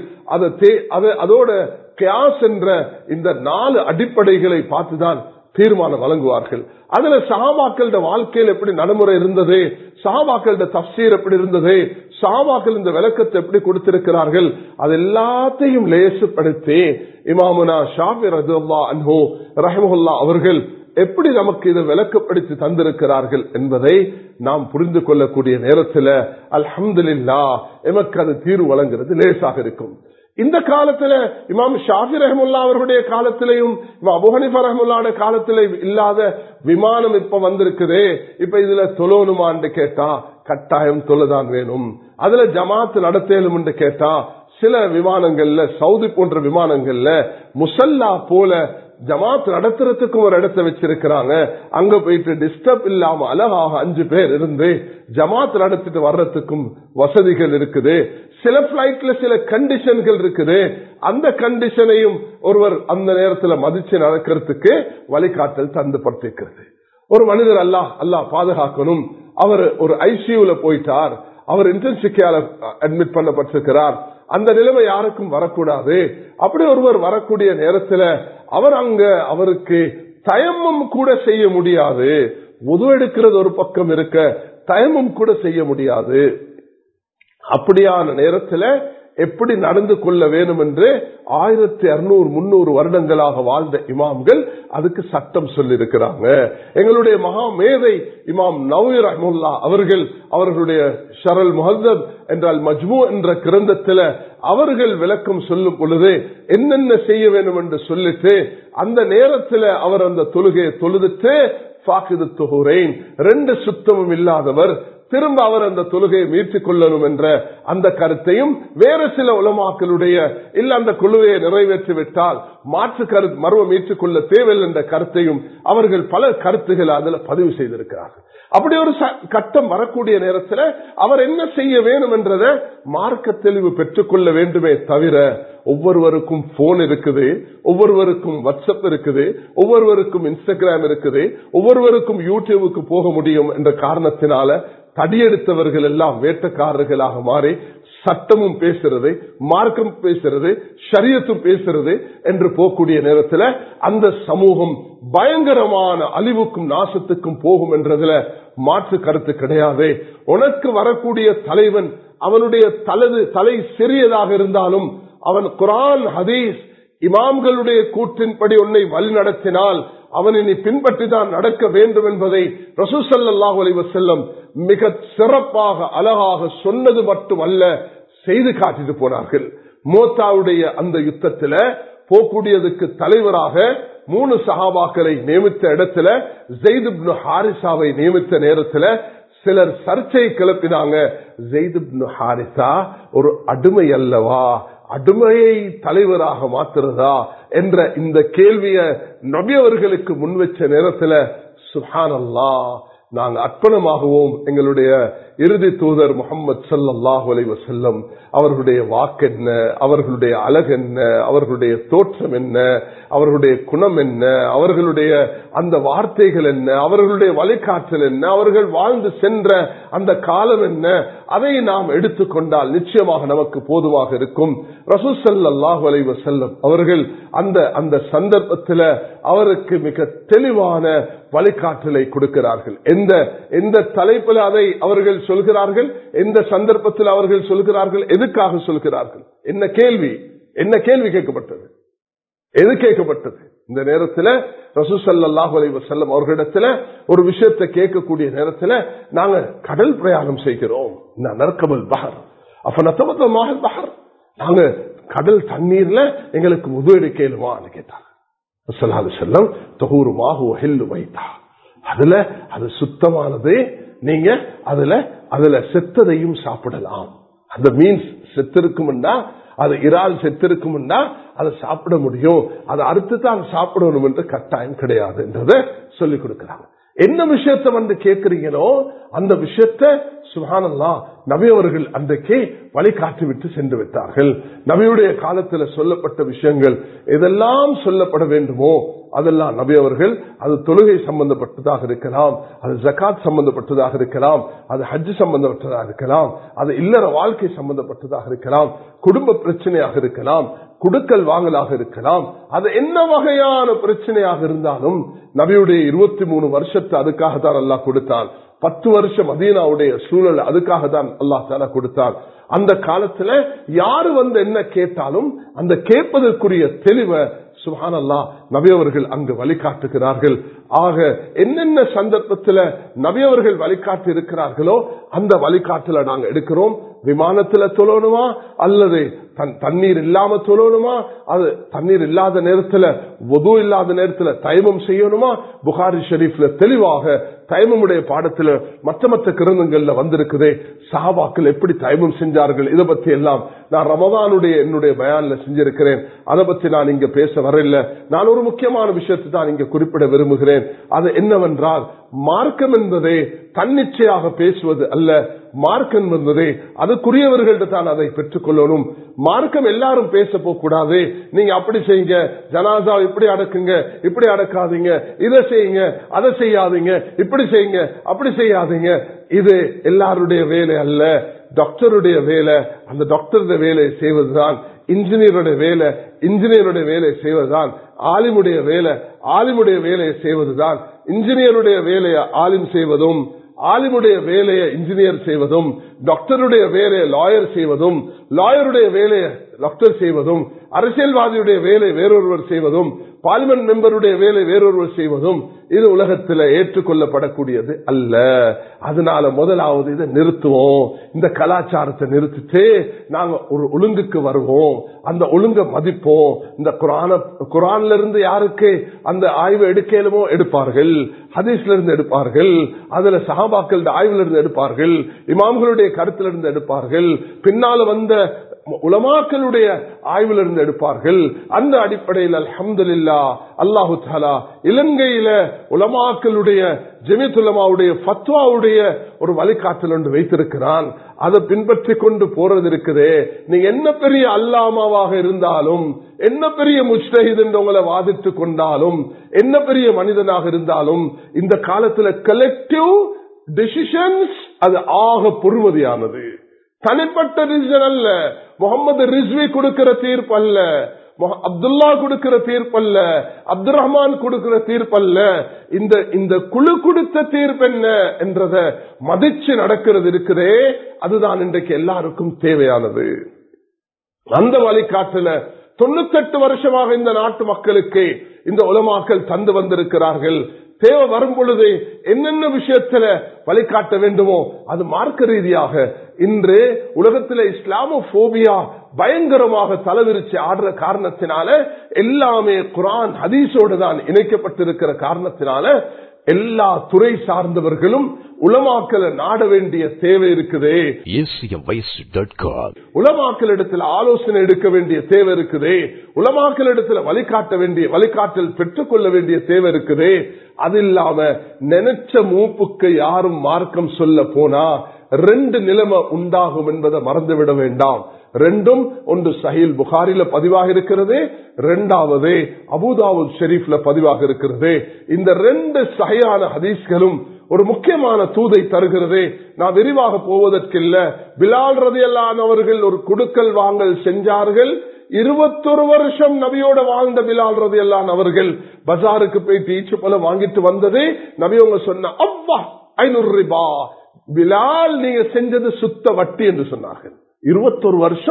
அதோட கியாஸ் என்ற இந்த நாலு அடிப்படைகளை பார்த்துதான் தீர்மானம் வழங்குவார்கள் அதுல சஹாபாக்களோட வாழ்க்கையில் எப்படி நடைமுறை இருந்தது சஹாபாக்களோட தப்சீர் எப்படி இருந்தது சஹாபாக்கள் இந்த விளக்கத்தை எப்படி கொடுத்திருக்கிறார்கள் அது எல்லாத்தையும் லேசுப்படுத்தி இமாமுனா ஷாபி ரதுல்லா அன்ஹோ ரஹமுல்லா அவர்கள் எப்படி நமக்கு இதை விளக்கப்படுத்தி தந்திருக்கிறார்கள் என்பதை நாம் புரிந்து கொள்ளக்கூடிய நேரத்தில் அல்ஹம்துல்லா எமக்கு அது தீர்வு வழங்குறது லேசாக இருக்கும் இந்த காலத்துல இமாம் ஷாஃபி ரஹமுல்லா அவர்களுடைய காலத்திலையும் அபுஹனிஃபா ரஹமுல்லாட காலத்தில இல்லாத விமானம் இப்ப வந்திருக்குது இப்ப இதுல தொழணுமான்னு கேட்டா கட்டாயம் தொழுதான் வேணும் அதுல ஜமாத்து நடத்தலும் என்று கேட்டா சில விமானங்கள்ல சவுதி போன்ற விமானங்கள்ல முசல்லா போல ஜமாத் நடத்துறதுக்கும் ஒரு இடத்தை வச்சிருக்கிறாங்க அங்க போயிட்டு டிஸ்டர்ப் இல்லாம அழகாக அஞ்சு பேர் இருந்து ஜமாத் நடத்திட்டு வர்றதுக்கும் வசதிகள் இருக்குது சில பிளைட்ல சில கண்டிஷன்கள் இருக்குது அந்த கண்டிஷனையும் ஒருவர் அந்த நேரத்தில் மதிச்சு நடக்கிறதுக்கு வழிகாட்டல் தந்துபடுத்திருக்கிறது ஒரு மனிதர் அல்லாஹ் அல்லாஹ் பாதுகாக்கணும் அவர் ஒரு ஐசியூல போயிட்டார் அவர் இன்டென்சிக்கால அட்மிட் பண்ணப்பட்டிருக்கிறார் அந்த நிலைமை யாருக்கும் வரக்கூடாது அப்படி ஒருவர் வரக்கூடிய நேரத்தில் அவர் அங்க அவருக்கு தயமம் கூட செய்ய முடியாது உது எடுக்கிறது ஒரு பக்கம் இருக்க தயமம் கூட செய்ய முடியாது அப்படியான நேரத்தில் எப்படி நடந்து கொள்ள வேணும் என்று ஆயிரத்தி அறுநூறு முன்னூறு வருடங்களாக வாழ்ந்த இமாம்கள் அதுக்கு சட்டம் சொல்லியிருக்கிறாங்க எங்களுடைய மகா மேதை இமாம் நவீர் அஹமுல்லா அவர்கள் அவர்களுடைய ஷரல் முஹத்தப் என்றால் மஜ்மு என்ற கிரந்தத்தில் அவர்கள் விளக்கம் சொல்லும் பொழுது என்னென்ன செய்ய வேண்டும் என்று சொல்லிட்டு அந்த நேரத்தில் அவர் அந்த தொழுகையை தொழுதுட்டு பாக்கிது தொகுரேன் ரெண்டு சுத்தமும் இல்லாதவர் திரும்ப அவர் அந்த தொழுகையை மீட்டுக் கொள்ளணும் என்ற அந்த கருத்தையும் வேறு சில உலமாக்களுடைய இல்ல அந்த குழுவையை நிறைவேற்றி விட்டால் மாற்று கருத்து மர்வம் மீட்டுக் கொள்ள தேவையில்லை என்ற கருத்தையும் அவர்கள் பல கருத்துக்களை அதுல பதிவு செய்திருக்கிறார்கள் அப்படி ஒரு கட்டம் வரக்கூடிய நேரத்தில் அவர் என்ன செய்ய வேண்டும் என்றதை மார்க்க தெளிவு பெற்றுக்கொள்ள வேண்டுமே தவிர ஒவ்வொருவருக்கும் போன் இருக்குது ஒவ்வொருவருக்கும் வாட்ஸ்அப் இருக்குது ஒவ்வொருவருக்கும் இன்ஸ்டாகிராம் இருக்குது ஒவ்வொருவருக்கும் யூடியூபுக்கு போக முடியும் என்ற காரணத்தினால தடியெடுத்தவர்கள் எல்லாம் வேட்டக்காரர்களாக மாறி சட்டமும் பேசுறது மார்க்கம் பேசுறது ஷரியத்தும் பேசுறது என்று போகக்கூடிய நேரத்தில் அந்த சமூகம் பயங்கரமான அழிவுக்கும் நாசத்துக்கும் போகும் என்றதுல மாற்று கருத்து கிடையாது உனக்கு வரக்கூடிய தலைவன் அவனுடைய தலது தலை சிறியதாக இருந்தாலும் அவன் குரான் ஹதீஸ் இமாம்களுடைய கூற்றின்படி உன்னை வழி நடத்தினால் அவனை நீ பின்பற்றி தான் நடக்க வேண்டும் என்பதை ரசூசல்லாஹு அலைவசல்லம் மிக சிறப்பாக அழகாக சொன்னது மட்டுமல்ல செய்து காட்டிட்டு போனார்கள் மோத்தாவுடைய அந்த யுத்தத்துல போக்கூடியதுக்கு தலைவராக மூணு சகாபாக்களை நியமித்த இடத்துல ஜெய்து ஹாரிசாவை நியமித்த நேரத்துல சிலர் சர்ச்சை கிளப்பினாங்க ஜெய்து ஹாரிசா ஒரு அடிமை அல்லவா அடிமையை தலைவராக மாத்துறதா என்ற இந்த கேள்விய நபியவர்களுக்கு முன்வச்ச நேரத்துல சுஹான் அல்லா நாங்க அர்ப்பணமாகவும் எங்களுடைய இறுதி தூதர் முகமது சல்லாஹ் வசல்லம் அவர்களுடைய வாக்கு என்ன அவர்களுடைய அழகு என்ன அவர்களுடைய தோற்றம் என்ன அவர்களுடைய குணம் என்ன அவர்களுடைய அந்த வார்த்தைகள் என்ன அவர்களுடைய வழிகாட்டல் என்ன அவர்கள் வாழ்ந்து சென்ற அந்த காலம் என்ன அதை நாம் எடுத்துக்கொண்டால் நிச்சயமாக நமக்கு போதுமாக இருக்கும் ரசூசல்லாஹு அலை வசல்லம் அவர்கள் அந்த அந்த சந்தர்ப்பத்தில் அவருக்கு மிக தெளிவான வழிகாட்டலை கொடுக்கிறார்கள் எந்த எந்த தலைப்பில் அதை அவர்கள் சொல்கிறார்கள் எந்த சந்தர்ப்பத்தில் அவர்கள் சொல்கிறார்கள் எதுக்காக சொல்கிறார்கள் என்ன கேள்வி என்ன கேள்வி கேட்கப்பட்டது எது கேட்கப்பட்டது இந்த நேரத்தில் ரசூசல்லாஹு அலை வசல்லம் அவர்களிடத்துல ஒரு விஷயத்தை கேட்கக்கூடிய நேரத்தில் நாங்க கடல் பிரயாணம் செய்கிறோம் நற்கபல் பஹர் அப்ப நத்தமத்தமாக பஹர் நாங்க கடல் தண்ணீர்ல எங்களுக்கு உதவி எடுக்கலுமான்னு கேட்டாங்க சொல்லாது செல்லம் தொகூருமாக ஹெல்லு வைத்தா அதுல அது சுத்தமானது நீங்க அதுல அதுல செத்ததையும் சாப்பிடலாம் அந்த மீன்ஸ் செத்திருக்கும்னா அது இறால் செத்திருக்கும்னா அதை சாப்பிட முடியும் அதை அறுத்து தான் சாப்பிடணும் என்று கட்டாயம் கிடையாது என்றதை சொல்லிக் கொடுக்கிறாங்க என்ன விஷயத்த வந்து கேட்கிறீங்களோ அந்த விஷயத்த சுகானல்லா நபி அவர்கள் அன்றைக்கே வழிகாட்டி விட்டு சென்று விட்டார்கள் நபியுடைய காலத்தில் சொல்லப்பட்ட விஷயங்கள் எதெல்லாம் சொல்லப்பட வேண்டுமோ அதெல்லாம் நபி அவர்கள் அது தொழுகை சம்பந்தப்பட்டதாக இருக்கலாம் அது ஜக்காத் சம்பந்தப்பட்டதாக இருக்கலாம் அது ஹஜ் சம்பந்தப்பட்டதாக இருக்கலாம் அது இல்லற வாழ்க்கை சம்பந்தப்பட்டதாக இருக்கலாம் குடும்ப பிரச்சனையாக இருக்கலாம் குடுக்கல் வாங்கலாக இருக்கலாம் அது என்ன வகையான பிரச்சனையாக இருந்தாலும் நபியுடைய இருபத்தி மூணு வருஷத்தை அதுக்காக தான் அல்லாஹ் கொடுத்தான் பத்து வருஷம் மதீனாவுடைய சூழல் அதுக்காக தான் அல்லாஹ் தாலா கொடுத்தான் அந்த காலத்துல யாரு வந்து என்ன கேட்டாலும் அந்த கேட்பதற்குரிய தெளிவை சுஹான் அல்லா நபி அவர்கள் அங்கு வழிகாட்டுகிறார்கள் ஆக என்னென்ன சந்தர்ப்பத்தில் நபி அவர்கள் வழிகாட்டு இருக்கிறார்களோ அந்த வழிகாட்டுல நாங்க எடுக்கிறோம் விமானத்துல தொழணுமா அல்லது தண்ணீர் இல்லாம தொழணுமா அது தண்ணீர் இல்லாத நேரத்துல ஒது இல்லாத நேரத்துல தைமம் செய்யணுமா புகாரி ஷெரீப்ல தெளிவாக தைமமுடைய பாடத்துல மற்ற மற்ற கிரந்தங்கள்ல வந்திருக்குதே சாபாக்கள் எப்படி தைமம் செஞ்சார்கள் இதை பத்தி எல்லாம் நான் ரமதானுடைய என்னுடைய பயான்ல செஞ்சிருக்கிறேன் அதை பத்தி நான் இங்க பேச வரல நான் ஒரு முக்கியமான விஷயத்தை தான் இங்க குறிப்பிட விரும்புகிறேன் அது என்னவென்றால் மார்க்கம் என்பதே தன்னிச்சையாக பேசுவது அல்ல மார்க்கம் என்பதே அதுக்குரியவர்கள்ட்ட தான் அதை பெற்றுக் கொள்ளணும் மார்க்கம் எல்லாரும் பேச போக கூடாது நீங்க அப்படி செய்யுங்க ஜனாதா இப்படி அடக்குங்க இப்படி அடக்காதீங்க இதை செய்யுங்க அதை செய்யாதீங்க இப்படி செய்யுங்க அப்படி செய்யாதீங்க இது எல்லாருடைய வேலை அல்ல டாக்டருடைய வேலை அந்த டாக்டருடைய வேலை செய்வதுதான் இன்ஜினியருடைய வேலை இன்ஜினியருடைய வேலை செய்வதுதான் ஆலிமுடைய வேலை ஆலிமுடைய வேலையை செய்வதுதான் இன்ஜினியருடைய வேலையை ஆலிம் செய்வதும் ஆலிமுடைய வேலையை இன்ஜினியர் செய்வதும் டாக்டருடைய வேலையை லாயர் செய்வதும் லாயருடைய வேலையை டாக்டர் செய்வதும் அரசியல்வாதியுடைய வேலை வேறொருவர் செய்வதும் பார்லிமெண்ட் மெம்பருடைய வேலை வேறொருவர் செய்வதும் இது உலகத்தில் ஏற்றுக்கொள்ளப்படக்கூடியது அல்ல அதனால முதலாவது இதை நிறுத்துவோம் இந்த கலாச்சாரத்தை நிறுத்திட்டு நாங்க ஒரு ஒழுங்குக்கு வருவோம் அந்த ஒழுங்க மதிப்போம் இந்த குரான குரான்ல இருந்து யாருக்கு அந்த ஆய்வு எடுக்கலுமோ எடுப்பார்கள் ஹதீஸ்ல இருந்து எடுப்பார்கள் அதுல சஹாபாக்கள் ஆய்வுல இருந்து எடுப்பார்கள் இமாம்களுடைய கருத்துல இருந்து எடுப்பார்கள் பின்னால வந்த உலமாக்களுடைய ஆய்வுல இருந்து எடுப்பார்கள் அந்த அடிப்படையில் அல்ஹம்துல்லா அல்லாஹு தாலா இலங்கையில உலமாக்களுடைய ஜெமித்துலமாவுடைய ஃபத்வாவுடைய ஒரு வழிகாட்டல் ஒன்று வைத்திருக்கிறான் அதை பின்பற்றி கொண்டு போறது இருக்குதே நீங்க என்ன பெரிய அல்லாமாவாக இருந்தாலும் என்ன பெரிய முஸ்தகித் என்று உங்களை வாதிட்டு கொண்டாலும் என்ன பெரிய மனிதனாக இருந்தாலும் இந்த காலத்துல கலெக்டிவ் டெசிஷன்ஸ் அது ஆக பொறுமதியானது தனிப்பட்ட டிசிஷன் அல்ல முகமது ரிஸ்வி கொடுக்கிற தீர்ப்பு அல்ல அப்துல்லா கொடுக்கிற தீர்ப்பல்ல அப்துல் ரஹ்மான் கொடுக்கிற தீர்ப்பல்ல இந்த இந்த குழு கொடுத்த தீர்ப்பு என்ன என்றத மதிச்சு நடக்கிறது இருக்குதே அதுதான் இன்றைக்கு எல்லாருக்கும் தேவையானது அந்த வழிகாட்டுல தொண்ணூத்தெட்டு வருஷமாக இந்த நாட்டு மக்களுக்கு இந்த உலமாக்கள் தந்து வந்திருக்கிறார்கள் தேவை வரும் பொழுது என்னென்ன விஷயத்துல வழிகாட்ட வேண்டுமோ அது மார்க்க ரீதியாக இன்று உலகத்தில் இஸ்லாமோபியா பயங்கரமாக தலைவிரிச்சு ஆடுற காரணத்தினால எல்லாமே குரான் ஹதீஸோடு தான் இணைக்கப்பட்டிருக்கிற காரணத்தினால எல்லா துறை சார்ந்தவர்களும் உலமாக்கல நாட வேண்டிய தேவை இருக்குதே உலமாக்களிடத்தில் ஆலோசனை எடுக்க வேண்டிய தேவை இருக்குதே உலமாக்களிடத்தில் வழிகாட்ட வேண்டிய வழிகாட்டல் பெற்றுக்கொள்ள வேண்டிய தேவை இருக்குதே அது இல்லாம நினைச்ச மூப்புக்கு யாரும் மார்க்கம் சொல்ல போனா ரெண்டு நிலைமை உண்டாகும் என்பதை மறந்துவிட வேண்டாம் ரெண்டும் ஒன்று சஹில் புகாரில பதிவாக இருக்கிறது ரெண்டாவது அபுதாவுத் ஷெரீப்ல பதிவாக இருக்கிறது இந்த ரெண்டு சகையான ஹதீஸ்களும் ஒரு முக்கியமான தூதை தருகிறது நான் விரிவாக போவதற்கில்ல பிலால் ரதியல்லானவர்கள் ஒரு குடுக்கல் வாங்கல் செஞ்சார்கள் இருபத்தொரு வருஷம் நபியோட வாழ்ந்த பிலால் ரதி எல்லாம் அவர்கள் பஜாருக்கு போய் டீச்சு போல வாங்கிட்டு வந்ததே நபியவங்க சொன்ன அவ்வா ஐநூறு ரூபாய் பிலால் நீங்க செஞ்சது சுத்த வட்டி என்று சொன்னார்கள் இருபத்தொரு வருஷம்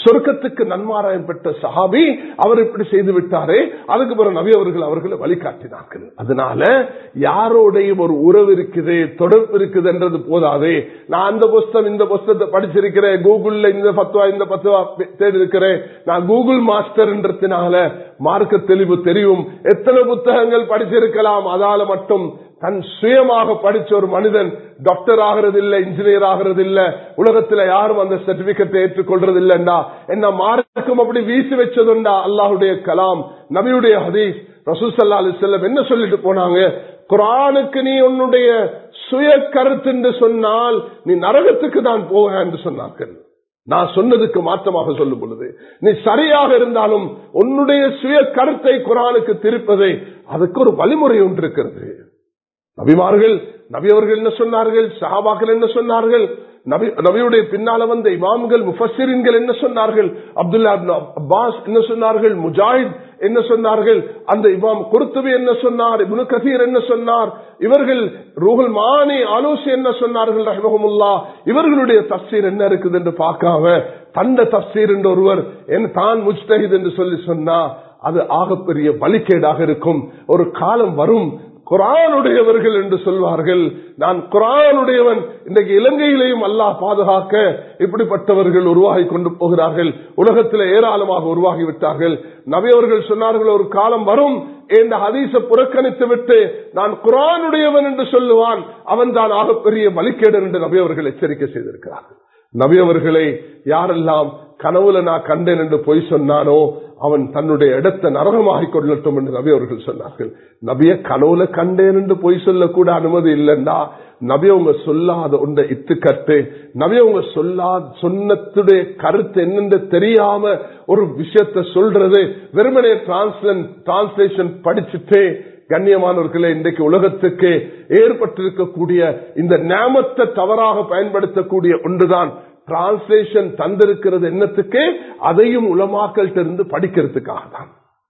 சொர்க்கத்துக்கு நன்மாராயம் பெற்ற சஹாபி அவர் இப்படி செய்து விட்டாரே அதுக்கு பிறகு நபி அவர்கள் அவர்களை வழிகாட்டினார்கள் அதனால யாரோடையும் ஒரு உறவு இருக்குது தொடர்பு இருக்குது என்றது போதாது நான் அந்த புஸ்தம் இந்த புஸ்தத்தை படிச்சிருக்கிறேன் கூகுள்ல இந்த பத்துவா இந்த பத்துவா தேடி இருக்கிறேன் நான் கூகுள் மாஸ்டர்ன்றதுனால மார்க்க தெளிவு தெரியும் எத்தனை புத்தகங்கள் படிச்சிருக்கலாம் அதால மட்டும் தன் சுயமாக படிச்ச ஒரு மனிதன் டாக்டர் ஆகிறது இல்ல இன்ஜினியர் ஆகிறது இல்ல உலகத்துல யாரும் அந்த சர்டிபிகேட் ஏற்றுக்கொள்றது இல்லண்டா என்ன மார்க்கும் அப்படி வீசி வச்சதுண்டா அல்லாஹுடைய கலாம் நபியுடைய ஹதீஸ் ரசூசல்லா அலி செல்லம் என்ன சொல்லிட்டு போனாங்க குரானுக்கு நீ உன்னுடைய சுய கருத்து என்று சொன்னால் நீ நரகத்துக்கு தான் போக என்று சொன்னார்கள் நான் சொன்னதுக்கு மாற்றமாக சொல்லும் பொழுது நீ சரியாக இருந்தாலும் உன்னுடைய சுய கருத்தை குரானுக்கு திருப்பதை அதுக்கு ஒரு வழிமுறை ஒன்று இருக்கிறது நபிமார்கள் நபி அவர்கள் என்ன சொன்னார்கள் சஹாபாக்கள் என்ன சொன்னார்கள் நபி நபியுடைய பின்னால வந்த இமாம்கள் முஃபசிரின்கள் என்ன சொன்னார்கள் அப்துல்லா அப்பாஸ் என்ன சொன்னார்கள் முஜாஹித் என்ன சொன்னார்கள் அந்த இமாம் குருத்துவி என்ன சொன்னார் இபுனு கசீர் என்ன சொன்னார் இவர்கள் ரூஹுல் மானி ஆலோசி என்ன சொன்னார்கள் ரஹமஹமுல்லா இவர்களுடைய தப்சீர் என்ன இருக்குது என்று பார்க்காம தந்த தப்சீர் என்று ஒருவர் என் தான் முஜ்தஹித் என்று சொல்லி சொன்னா அது ஆகப்பெரிய வழிகேடாக இருக்கும் ஒரு காலம் வரும் குரானுடையவர்கள் என்று சொல்வார்கள் நான் குரானுடையவன் இன்றைக்கு இலங்கையிலேயும் அல்லாஹ் பாதுகாக்க இப்படிப்பட்டவர்கள் உருவாகி கொண்டு போகிறார்கள் உலகத்தில் ஏராளமாக உருவாகிவிட்டார்கள் நபியவர்கள் சொன்னார்கள் ஒரு காலம் வரும் இந்த ஹதீச புறக்கணித்து விட்டு நான் குரானுடையவன் என்று சொல்லுவான் அவன் தான் ஆகப்பெரிய வழிகேடன் என்று நபியவர்கள் எச்சரிக்கை செய்திருக்கிறார்கள் நபியவர்களை யாரெல்லாம் கனவுல நான் கண்டேன் என்று பொய் சொன்னானோ அவன் தன்னுடைய இடத்தை நரகமாகிக் கொள்ளட்டும் என்று நபி அவர்கள் சொன்னார்கள் நபிய கனவுல கண்டேன் என்று பொய் சொல்லக்கூட அனுமதி இல்லைண்டா நபி அவங்க சொல்லாத ஒன்றை இத்துக்கட்டு நபி அவங்க சொல்லாத சொன்னத்துடைய கருத்து என்னென்று தெரியாம ஒரு விஷயத்த சொல்றது வெறுமனே டிரான்ஸ்லேஷன் படிச்சுட்டே கண்ணியமானவர்களே இன்றைக்கு உலகத்துக்கு ஏற்பட்டிருக்கக்கூடிய இந்த நேமத்தை தவறாக பயன்படுத்தக்கூடிய ஒன்றுதான் டிரான்ஸ்லேஷன் தந்திருக்கிறது என்னத்துக்கு அதையும் உலமாக்கள்கிட்ட இருந்து படிக்கிறதுக்காக தான்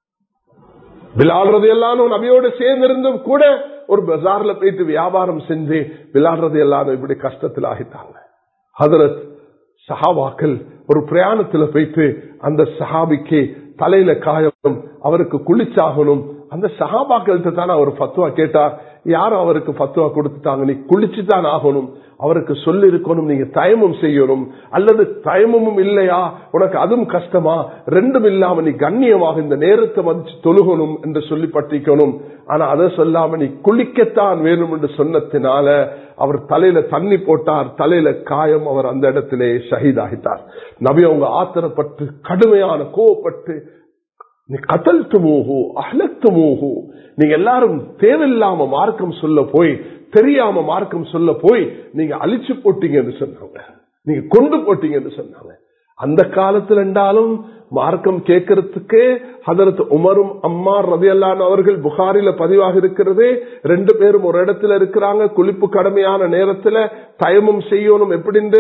விளாடுறது எல்லாரும் நபியோடு சேர்ந்திருந்தும் கூட ஒரு பஜார்ல போயிட்டு வியாபாரம் செஞ்சு விளாடுறது எல்லாரும் இப்படி கஷ்டத்தில் ஆகிட்டாங்க ஹதரத் சஹாபாக்கள் ஒரு பிரயாணத்துல போயிட்டு அந்த சஹாபிக்கு தலையில காயம் அவருக்கு குளிச்சாகணும் அந்த சஹாபாக்கள்கிட்ட தானே அவர் பத்துவா கேட்டார் யாரும் அவருக்கு பத்துவா கொடுத்துட்டாங்க நீ குளிச்சுதான் ஆகணும் அவருக்கு சொல்லி இருக்கணும் நீங்க தயமும் செய்யணும் அல்லது தயமும் இல்லையா உனக்கு அதுவும் கஷ்டமா ரெண்டும் இல்லாம நீ கண்ணியமாக இந்த நேரத்தை மதிச்சு தொழுகணும் என்று சொல்லி பற்றிக்கணும் ஆனா அதை சொல்லாம நீ குளிக்கத்தான் வேணும் என்று சொன்னத்தினால அவர் தலையில தண்ணி போட்டார் தலையில காயம் அவர் அந்த இடத்திலே ஷஹீதாகிட்டார் நபி அவங்க ஆத்திரப்பட்டு கடுமையான கோவப்பட்டு நீ கத்தல்த்து மோகோ அகலத்து மோகோ நீங்க எல்லாரும் தேவையில்லாம மார்க்கம் சொல்ல போய் தெரியாம மார்க்கம் சொல்ல போய் நீங்க அழிச்சு போட்டீங்கன்னு சொன்னாங்க நீங்க கொண்டு போட்டீங்கன்னு சொன்னாங்க அந்த காலத்துல இருந்தாலும் மார்க்கம் கேட்கறதுக்கு ஹதரத் உமரும் அம்மா ரதியல்லான் அவர்கள் புகாரில பதிவாக இருக்கிறது ரெண்டு பேரும் ஒரு இடத்துல இருக்கிறாங்க குளிப்பு கடமையான நேரத்துல தயமும் செய்யணும் எப்படின்னு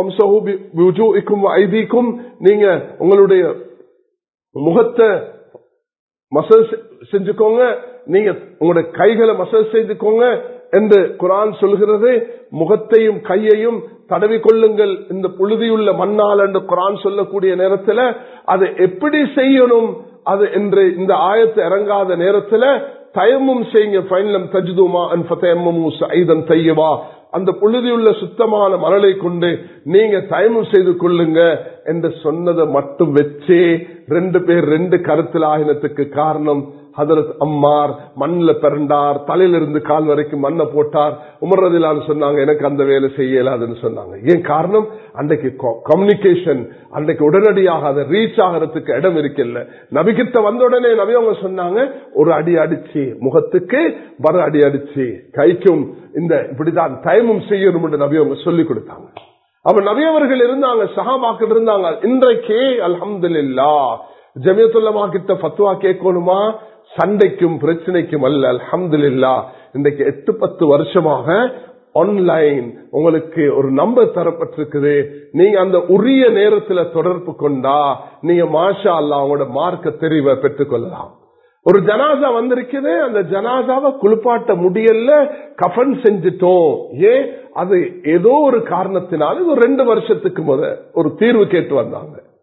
ஐதீக்கும் நீங்க உங்களுடைய முகத்தை மசல் செஞ்சுக்கோங்க நீங்க உங்களுடைய கைகளை மசல் செய்துக்கோங்க என்று குரான் சொல்கிறது முகத்தையும் கையையும் தடவி கொள்ளுங்கள் இந்த புழுதியுள்ள மண்ணால் என்று குரான் சொல்லக்கூடிய நேரத்தில் அதை எப்படி செய்யணும் அது என்று இந்த ஆயத்தை இறங்காத நேரத்தில் தயமும் செய்யுங்க பைனலம் தஜ்துமா ஐதன் தையவா அந்த புழுதியுள்ள சுத்தமான மணலை கொண்டு நீங்க தயமம் செய்து கொள்ளுங்க என்று சொன்னதை மட்டும் வச்சே ரெண்டு பேர் ரெண்டு கருத்தில் ஆகினத்துக்கு காரணம் ஹதரத் அம்மார் மண்ணில் பிறண்டார் தலையிலிருந்து கால் வரைக்கும் மண்ணை போட்டார் உமர்றதிலான்னு சொன்னாங்க எனக்கு அந்த வேலை செய்யலாதுன்னு சொன்னாங்க ஏன் காரணம் அன்றைக்கு கம்யூனிகேஷன் அன்றைக்கு உடனடியாக அதை ரீச் ஆகிறதுக்கு இடம் இருக்கல நபிகிட்ட வந்த உடனே நபி அவங்க சொன்னாங்க ஒரு அடி அடிச்சு முகத்துக்கு வர அடி அடிச்சு கைக்கும் இந்த இப்படிதான் டைமும் செய்யணும் என்று நபி அவங்க சொல்லி கொடுத்தாங்க அப்ப நபியவர்கள் இருந்தாங்க சகாபாக்கள் இருந்தாங்க இன்றைக்கே அல்ஹம்துல்லா ஜமியத்துல்லமா கிட்ட பத்துவா கேட்கணுமா சண்டைக்கும் பிரச்சனைக்கும் அல்ல அல்ஹம்துல்லா இன்றைக்கு எட்டு பத்து வருஷமாக ஆன்லைன் உங்களுக்கு ஒரு நம்பர் தரப்பட்டிருக்குது நீங்க அந்த உரிய நேரத்துல தொடர்பு கொண்டா நீங்க மாஷா அல்லா அவங்களோட மார்க்க தெரிவை பெற்றுக்கொள்ளலாம் ஒரு ஜனாசா வந்திருக்குது அந்த ஜனாசாவை குளிப்பாட்ட முடியல கஃபன் செஞ்சிட்டோம் ஏன் அது ஏதோ ஒரு காரணத்தினால ஒரு ரெண்டு வருஷத்துக்கு முத ஒரு தீர்வு கேட்டு வந்தாங்க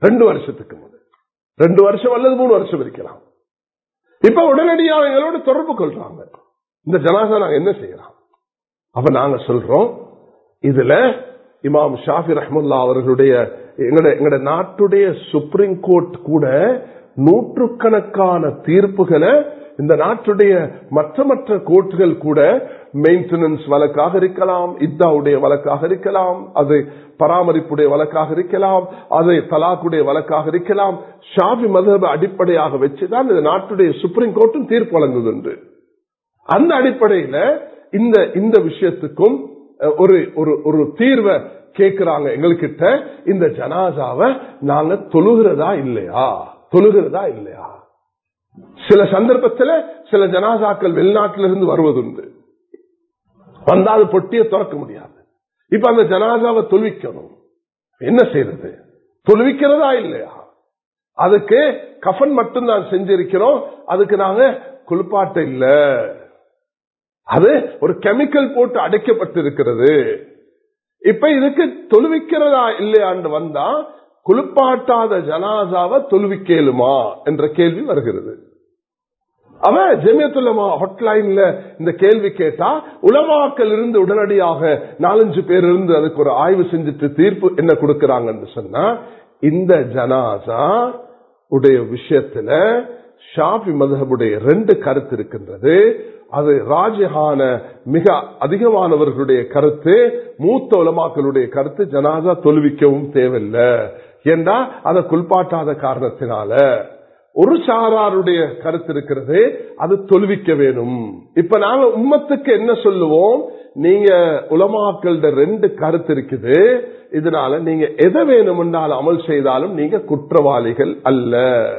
ரெண்டு வருஷத்துக்கு முதல் ரெண்டு வருஷம் அல்லது மூணு வருஷம் இருக்கலாம் இப்ப உடனடியாக எங்களோட தொடர்பு கொள்றாங்க இந்த ஜனாசா நாங்க என்ன செய்யலாம் அப்ப நாங்க சொல்றோம் இதுல இமாம் ஷாஃபி ரஹமுல்லா அவர்களுடைய எங்கட எங்கட நாட்டுடைய சுப்ரீம் கோர்ட் கூட நூற்றுக்கணக்கான தீர்ப்புகளை இந்த நாட்டுடைய மற்ற மற்ற கோர்ட்டுகள் கூட மெயின்டெனன்ஸ் வழக்காக இருக்கலாம் இத்தாவுடைய வழக்காக இருக்கலாம் அது பராமரிப்புடைய வழக்காக இருக்கலாம் அது தலாக்குடைய வழக்காக இருக்கலாம் ஷாஃபி மதப அடிப்படையாக வச்சுதான் இந்த நாட்டுடைய சுப்ரீம் கோர்ட்டும் தீர்ப்பு வழங்குது அந்த அடிப்படையில இந்த இந்த விஷயத்துக்கும் ஒரு ஒரு ஒரு தீர்வை கேட்கிறாங்க எங்ககிட்ட இந்த ஜனாசாவை நாங்க தொழுகிறதா இல்லையா தொழுகிறதா இல்லையா சில சந்தர்ப்பத்தில் சில ஜனாசாக்கள் வெளிநாட்டிலிருந்து வருவதுண்டு வந்தால் பொட்டியை திறக்க முடியாது இப்ப அந்த ஜனாசாவை தொழுவிக்கணும் என்ன செய்யறது தொழுவிக்கிறதா இல்லையா அதுக்கு கஃன் மட்டும்தான் செஞ்சிருக்கிறோம் அதுக்கு நாங்க குளிப்பாட்ட இல்ல அது ஒரு கெமிக்கல் போட்டு அடைக்கப்பட்டிருக்கிறது இப்ப இதுக்கு தொழுவிக்கிறதா இல்லையான்னு வந்தா குளிப்பாட்டாத ஜனாசாவை தொழுவிக்கேலுமா என்ற கேள்வி வருகிறது அவன் ஜெமியத்துலமா ஹாட்லைன்ல இந்த கேள்வி கேட்டா உலமாக்கள் இருந்து உடனடியாக நாலஞ்சு பேர் இருந்து அதுக்கு ஒரு ஆய்வு செஞ்சுட்டு தீர்ப்பு என்ன கொடுக்கறாங்கன்னு சொன்னா இந்த ஜனாசா உடைய விஷயத்துல ஷாஃபி மதஹபுடைய ரெண்டு கருத்து இருக்கின்றது அது ராஜஹான மிக அதிகமானவர்களுடைய கருத்து மூத்த உலமாக்களுடைய கருத்து ஜனாசா தொழுவிக்கவும் தேவையில்லை ஏண்டா அதை குளிப்பாட்டாத காரணத்தினால ஒரு சாராருடைய கருத்து இருக்கிறது அது தொழுவிக்க வேணும் இப்ப நாங்க உம்மத்துக்கு என்ன சொல்லுவோம் நீங்க உலமாக்கள ரெண்டு கருத்து இருக்குது இதனால நீங்க எதை வேணும்னாலும் அமல் செய்தாலும் நீங்க குற்றவாளிகள் அல்ல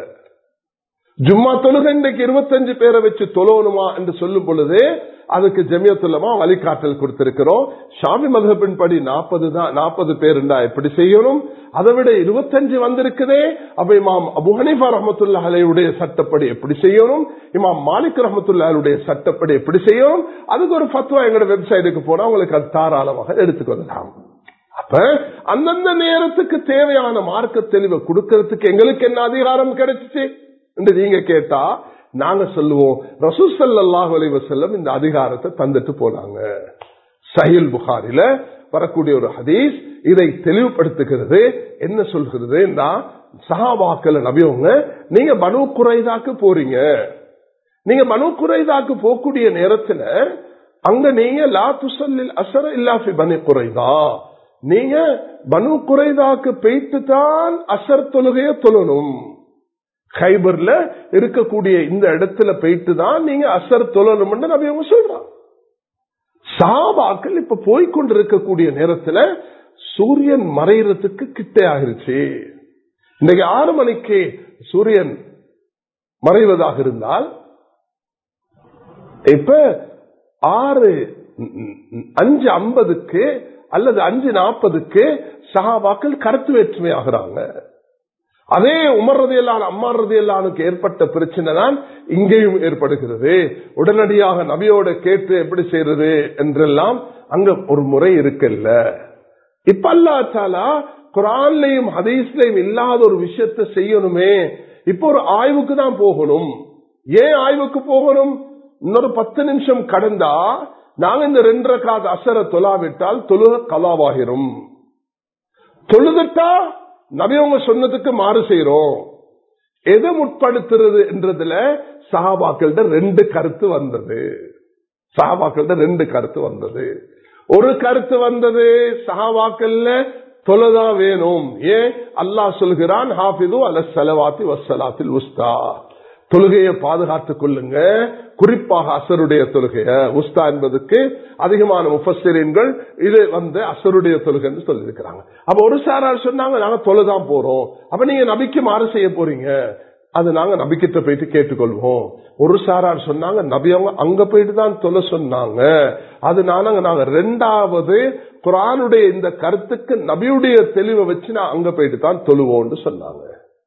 ஜும்மா தொழுகை இன்றைக்கு இருபத்தஞ்சு பேரை வச்சு தொழணுமா என்று சொல்லும் பொழுது அதுக்கு ஜெமியத்துலமா வழிகாட்டல் கொடுத்திருக்கிறோம் ஷாமி மதபின் படி நாற்பது தான் நாற்பது பேர் எப்படி செய்யணும் அதை விட இருபத்தஞ்சு வந்திருக்குதே அப்ப இமாம் அபு ஹனீஃபா ரஹமத்துல்லா அலையுடைய சட்டப்படி எப்படி செய்யணும் இமாம் மாலிக் ரஹமத்துல்லா அலுடைய சட்டப்படி எப்படி செய்யணும் அதுக்கு ஒரு பத்துவா எங்களோட வெப்சைட்டுக்கு போனா உங்களுக்கு அது தாராளமாக எடுத்துக்கொள்ளலாம் அப்ப அந்தந்த நேரத்துக்கு தேவையான மார்க்க தெளிவை கொடுக்கறதுக்கு எங்களுக்கு என்ன அதிகாரம் கிடைச்சிச்சு என்று நீங்க கேட்டா நாங்க சொல்லுவோம் ரசூசல்லாஹ் செல்லம் இந்த அதிகாரத்தை தந்துட்டு போனாங்க சஹில் புகாரில வரக்கூடிய ஒரு ஹதீஸ் இதை தெளிவுபடுத்துகிறது என்ன சொல்கிறது சஹாபாக்கள் நபியவங்க நீங்க பனு குறைதாக்கு போறீங்க நீங்க பனு குறைதாக்கு போகக்கூடிய நேரத்துல அங்க நீங்க லா துசல்லில் அசர இல்லாஃபி பனு குறைதா நீங்க பனு குறைதாக்கு போயிட்டு தான் அசர் தொழுகைய தொழணும் ஹைபர்ல இருக்கக்கூடிய இந்த இடத்துல போயிட்டு தான் நீங்க அசர் தொழணும்னு நபி அவங்க சொல்றாங்க சாபாக்கள் இப்ப போய்கொண்டிருக்கக்கூடிய நேரத்துல சூரியன் மறைகிறதுக்கு கிட்டே ஆகிருச்சு இன்னைக்கு ஆறு மணிக்கு சூரியன் மறைவதாக இருந்தால் இப்ப ஆறு அஞ்சு ஐம்பதுக்கு அல்லது அஞ்சு நாற்பதுக்கு சகாபாக்கள் கருத்து வேற்றுமை ஆகிறாங்க அதே உமர் ரதியல்லான் அம்மார் ரதியல்லானுக்கு ஏற்பட்ட பிரச்சனை தான் இங்கேயும் ஏற்படுகிறது உடனடியாக நபியோட கேட்டு எப்படி செய்யறது என்றெல்லாம் அங்க ஒரு முறை இருக்குல்ல இப்ப அல்லாச்சாலா குரான்லையும் ஹதீஸ்லையும் இல்லாத ஒரு விஷயத்த செய்யணுமே இப்ப ஒரு ஆய்வுக்கு தான் போகணும் ஏன் ஆய்வுக்கு போகணும் இன்னொரு பத்து நிமிஷம் கடந்தா நாங்க இந்த ரெண்டரை காது அசர தொலாவிட்டால் தொழுக கலாவாகிரும் தொழுதுட்டா நபியவங்க சொன்னதுக்கு மாறு செய்யறோம் எதை முற்படுத்துறது என்றதுல சஹாபாக்கள்கிட்ட ரெண்டு கருத்து வந்தது சஹாபாக்கள்கிட்ட ரெண்டு கருத்து வந்தது ஒரு கருத்து வந்தது சஹாபாக்கள்ல தொலைதா வேணும் ஏன் அல்லாஹ் சொல்கிறான் ஹாஃபிது அல செலவாத்தி வசலாத்தில் உஸ்தா தொழுகையை பாதுகாத்துக் கொள்ளுங்க குறிப்பாக அசருடைய தொழுகைய உஸ்தா என்பதுக்கு அதிகமான முஃபஸ்தீன்கள் இது வந்து அசருடைய தொழுகைன்னு சொல்லியிருக்கிறாங்க அப்ப ஒரு சாரார் சொன்னாங்க நாங்க தொழுதான் போறோம் அப்ப நீங்க நபிக்கு மாறு செய்ய போறீங்க அது நாங்க நபிக்கிட்ட போயிட்டு கேட்டுக்கொள்வோம் ஒரு சாரார் சொன்னாங்க நபி அவங்க அங்க போயிட்டு தான் தொலை சொன்னாங்க அது நாங்க நாங்க ரெண்டாவது குரானுடைய இந்த கருத்துக்கு நபியுடைய தெளிவை வச்சு நான் அங்க போயிட்டு தான் தொழுவோம்னு சொன்னாங்க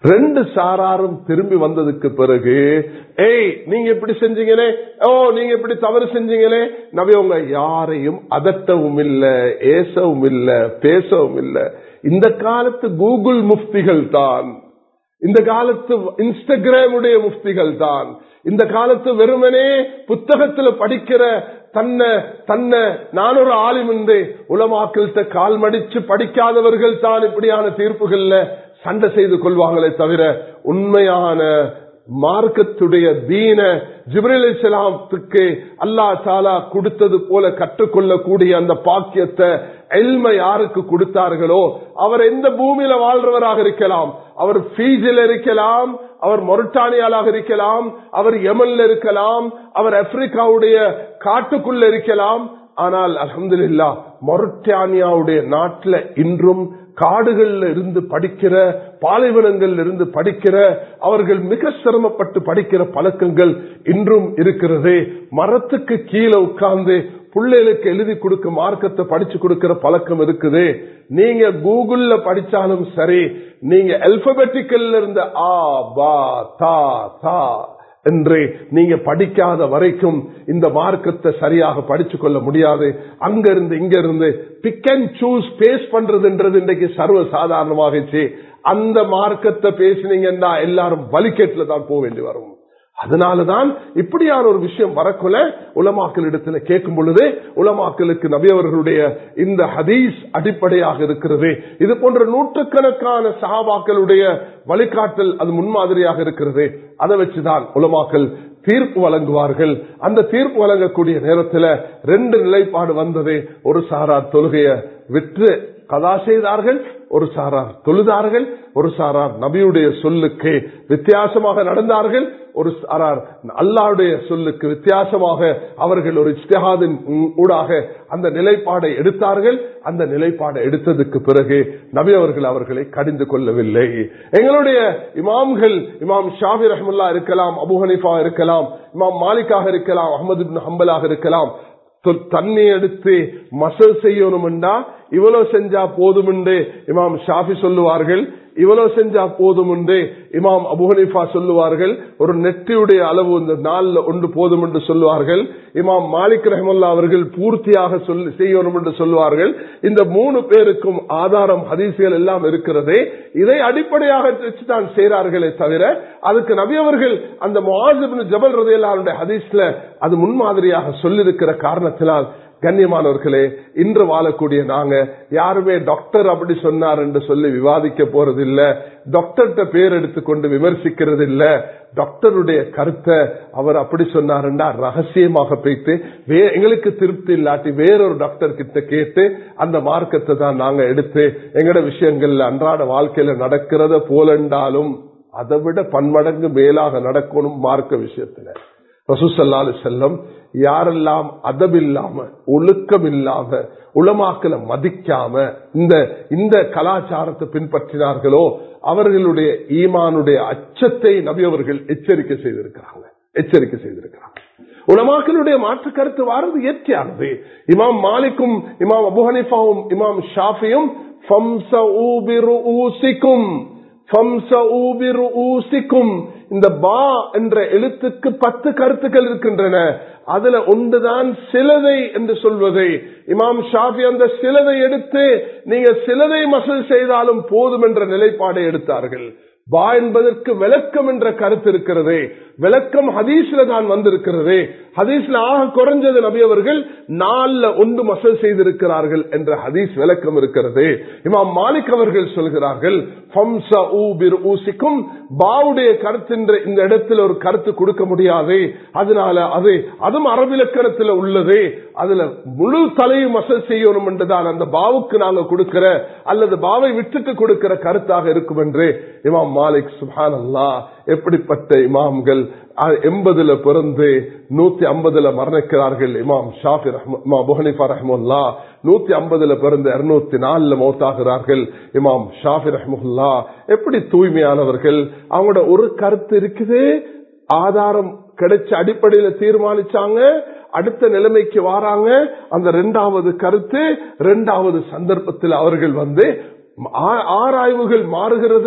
ரெண்டு சாராரும் திரும்பி வந்ததுக்கு பிறகு ஏய் நீங்க இப்படி செஞ்சீங்களே ஓ நீங்க இப்படி தவறு செஞ்சீங்களே நபி உங்க யாரையும் அதட்டவும் இல்ல ஏசவும் இல்ல பேசவும் இல்ல இந்த காலத்து கூகுள் முஃப்திகள் தான் இந்த காலத்து இன்ஸ்டாகிராமுடைய முஃப்திகள் தான் இந்த காலத்து வெறுமனே புத்தகத்துல படிக்கிற தன்னை தன்னை நான் ஒரு ஆலிமின்றே உலமாக்கள்கிட்ட கால் மடிச்சு படிக்காதவர்கள் தான் இப்படியான தீர்ப்புகள்ல சண்டை செய்து கொள்வாங்களே தவிர உண்மையான மார்க்கத்துடைய தீன ஜிப்ரேல் இஸ்லாத்துக்கு அல்லா தாலா கொடுத்தது போல கற்றுக்கொள்ளக்கூடிய அந்த பாக்கியத்தை எல்ம யாருக்கு கொடுத்தார்களோ அவர் எந்த பூமியில வாழ்றவராக இருக்கலாம் அவர் பீஜில் இருக்கலாம் அவர் மொரட்டானியாலாக இருக்கலாம் அவர் யமன்ல இருக்கலாம் அவர் ஆப்பிரிக்காவுடைய காட்டுக்குள்ள இருக்கலாம் ஆனால் அலமதுல்லா மொரட்டானியாவுடைய நாட்டில் இன்றும் காடுகள்ல இருந்து படிக்கிற பாலைவனங்கள்ல இருந்து படிக்கிற அவர்கள் மிக சிரமப்பட்டு படிக்கிற பழக்கங்கள் இன்றும் இருக்கிறது மரத்துக்கு கீழே உட்கார்ந்து பிள்ளைகளுக்கு எழுதி கொடுக்க மார்க்கத்தை படிச்சு கொடுக்கிற பழக்கம் இருக்குது நீங்க கூகுள்ல படிச்சாலும் சரி நீங்க அல்பபெட்டிக்கல்ல இருந்த ஆ பா தா தா என்று நீங்க படிக்காத வரைக்கும் இந்த மார்க்கத்தை சரியாக படிச்சு கொள்ள முடியாது அங்க இருந்து இங்க இருந்து பிக் அண்ட் சூஸ் பேஸ் பண்றதுன்றது இன்றைக்கு சர்வ சாதாரணமாகிச்சு அந்த மார்க்கத்தை பேசினீங்கன்னா எல்லாரும் வலிக்கேட்டுல தான் போக வேண்டி வரும் அதனாலதான் இப்படியான ஒரு விஷயம் வரக்குள்ள உலமாக்கள் இடத்துல கேட்கும் பொழுது உலமாக்களுக்கு நபியவர்களுடைய இந்த ஹதீஸ் அடிப்படையாக இருக்கிறது இது போன்ற நூற்றுக்கணக்கான சகாபாக்களுடைய வழிகாட்டல் அது முன்மாதிரியாக இருக்கிறது அதை வச்சுதான் உலமாக்கள் தீர்ப்பு வழங்குவார்கள் அந்த தீர்ப்பு வழங்கக்கூடிய நேரத்தில் ரெண்டு நிலைப்பாடு வந்தது ஒரு சாரார் தொழுகைய விற்று கதா செய்தார்கள் ஒரு சாரார் தொழுதார்கள் ஒரு சாரார் நபியுடைய சொல்லுக்கு வித்தியாசமாக நடந்தார்கள் ஒரு சாரார் அல்லாவுடைய சொல்லுக்கு வித்தியாசமாக அவர்கள் ஒரு இஸ்திஹாதின் ஊடாக அந்த நிலைப்பாடை எடுத்தார்கள் அந்த நிலைப்பாடை எடுத்ததுக்கு பிறகு நபி அவர்கள் அவர்களை கடிந்து கொள்ளவில்லை எங்களுடைய இமாம்கள் இமாம் ஷாபி ரஹமுல்லா இருக்கலாம் அபு ஹனிஃபா இருக்கலாம் இமாம் மாலிக்காக இருக்கலாம் அஹமது ஹம்பலாக இருக்கலாம் தண்ணி எடுத்து மசல் செய்யணும்டா இவ்வளவு செஞ்சா போதும் என்று இமாம் ஷாஃபி சொல்லுவார்கள் இவ்வளவு செஞ்சா போதும் என்று இமாம் அபுஹனிஃபா சொல்லுவார்கள் ஒரு நெற்றியுடைய அளவு இந்த நாள்ல ஒன்று போதும் என்று சொல்லுவார்கள் இமாம் மாலிக் ரஹமுல்லா அவர்கள் பூர்த்தியாக சொல்லி செய்யணும் என்று சொல்லுவார்கள் இந்த மூணு பேருக்கும் ஆதாரம் ஹதீசுகள் எல்லாம் இருக்கிறதே இதை அடிப்படையாக வச்சு தான் செய்கிறார்களே தவிர அதுக்கு நபி அவர்கள் அந்த முவாசிபின் ஜபல் ரதையிலாருடைய ஹதீஸ்ல அது முன்மாதிரியாக சொல்லியிருக்கிற காரணத்தினால் கண்ணியமானவர்களே இன்று வாழக்கூடிய நாங்க யாருமே டாக்டர் அப்படி சொன்னார் என்று சொல்லி விவாதிக்க போறது இல்ல டாக்டர்கிட்ட பேர் எடுத்துக்கொண்டு விமர்சிக்கிறது இல்ல டாக்டருடைய கருத்தை அவர் அப்படி சொன்னாருன்னா ரகசியமாக போயிட்டு எங்களுக்கு திருப்தி இல்லாட்டி வேறொரு டாக்டர் கிட்ட கேட்டு அந்த மார்க்கத்தை தான் நாங்க எடுத்து எங்கட விஷயங்கள்ல அன்றாட வாழ்க்கையில நடக்கிறத போலண்டாலும் அதை விட பன்மடங்கு மேலாக நடக்கணும் மார்க்க விஷயத்துல ரசூசல்லாலு செல்லம் யாரெல்லாம் அதபில்லாம ஒழுக்கம் இல்லாம உளமாக்கல மதிக்காம இந்த இந்த கலாச்சாரத்தை பின்பற்றினார்களோ அவர்களுடைய ஈமானுடைய அச்சத்தை நபி அவர்கள் எச்சரிக்கை செய்திருக்கிறாங்க எச்சரிக்கை செய்திருக்கிறாங்க உலமாக்களுடைய மாற்று கருத்து வாரது இயற்கையானது இமாம் மாலிக்கும் இமாம் அபுஹனிஃபாவும் இமாம் ஷாஃபியும் இந்த பா என்ற எழுத்துக்கு பத்து கருத்துக்கள் இருக்கின்றன அதுல ஒன்றுதான் சிலதை என்று சொல்வதை இமாம் ஷாஃபி அந்த சிலதை எடுத்து நீங்க சிலதை மசல் செய்தாலும் போதும் என்ற நிலைப்பாடை எடுத்தார்கள் பா என்பதற்கு விளக்கம் என்ற கருத்து இருக்கிறது விளக்கம் ஹதீஸ்ல தான் வந்திருக்கிறது ஹதீஸ்ல ஆக குறைஞ்சது நபி அவர்கள் நாலுல ஒன்று மசல் செய்திருக்கிறார்கள் என்ற ஹதீஸ் விளக்கம் இருக்கிறது இமாம் மாலிக் அவர்கள் சொல்கிறார்கள் பாவுடைய கருத்து இந்த இடத்துல ஒரு கருத்து கொடுக்க முடியாது அதனால அது அதுவும் அரபிலக்கணத்துல உள்ளது அதுல முழு தலையும் மசல் செய்யணும் என்றுதான் அந்த பாவுக்கு நாங்க கொடுக்கிற அல்லது பாவை விட்டுட்டு கொடுக்கிற கருத்தாக இருக்கும் என்று இமாம் மாலிக் சுஹான் அல்லா எப்படிப்பட்ட இமாம்கள் எண்பதுல பிறந்து நூத்தி ஐம்பதுல மரணிக்கிறார்கள் இமாம் ஷாஃபி புஹனிஃபா ரஹமுல்லா நூத்தி ஐம்பதுல பிறந்து இருநூத்தி நாலுல மௌத்தாகிறார்கள் இமாம் ஷாஃபி ரஹமுல்லா எப்படி தூய்மையானவர்கள் அவங்களோட ஒரு கருத்து இருக்குது ஆதாரம் கிடைச்ச அடிப்படையில தீர்மானிச்சாங்க அடுத்த நிலைமைக்கு வராங்க அந்த இரண்டாவது கருத்து இரண்டாவது சந்தர்ப்பத்தில் அவர்கள் வந்து ஆராய்வுகள் மாறுகிறது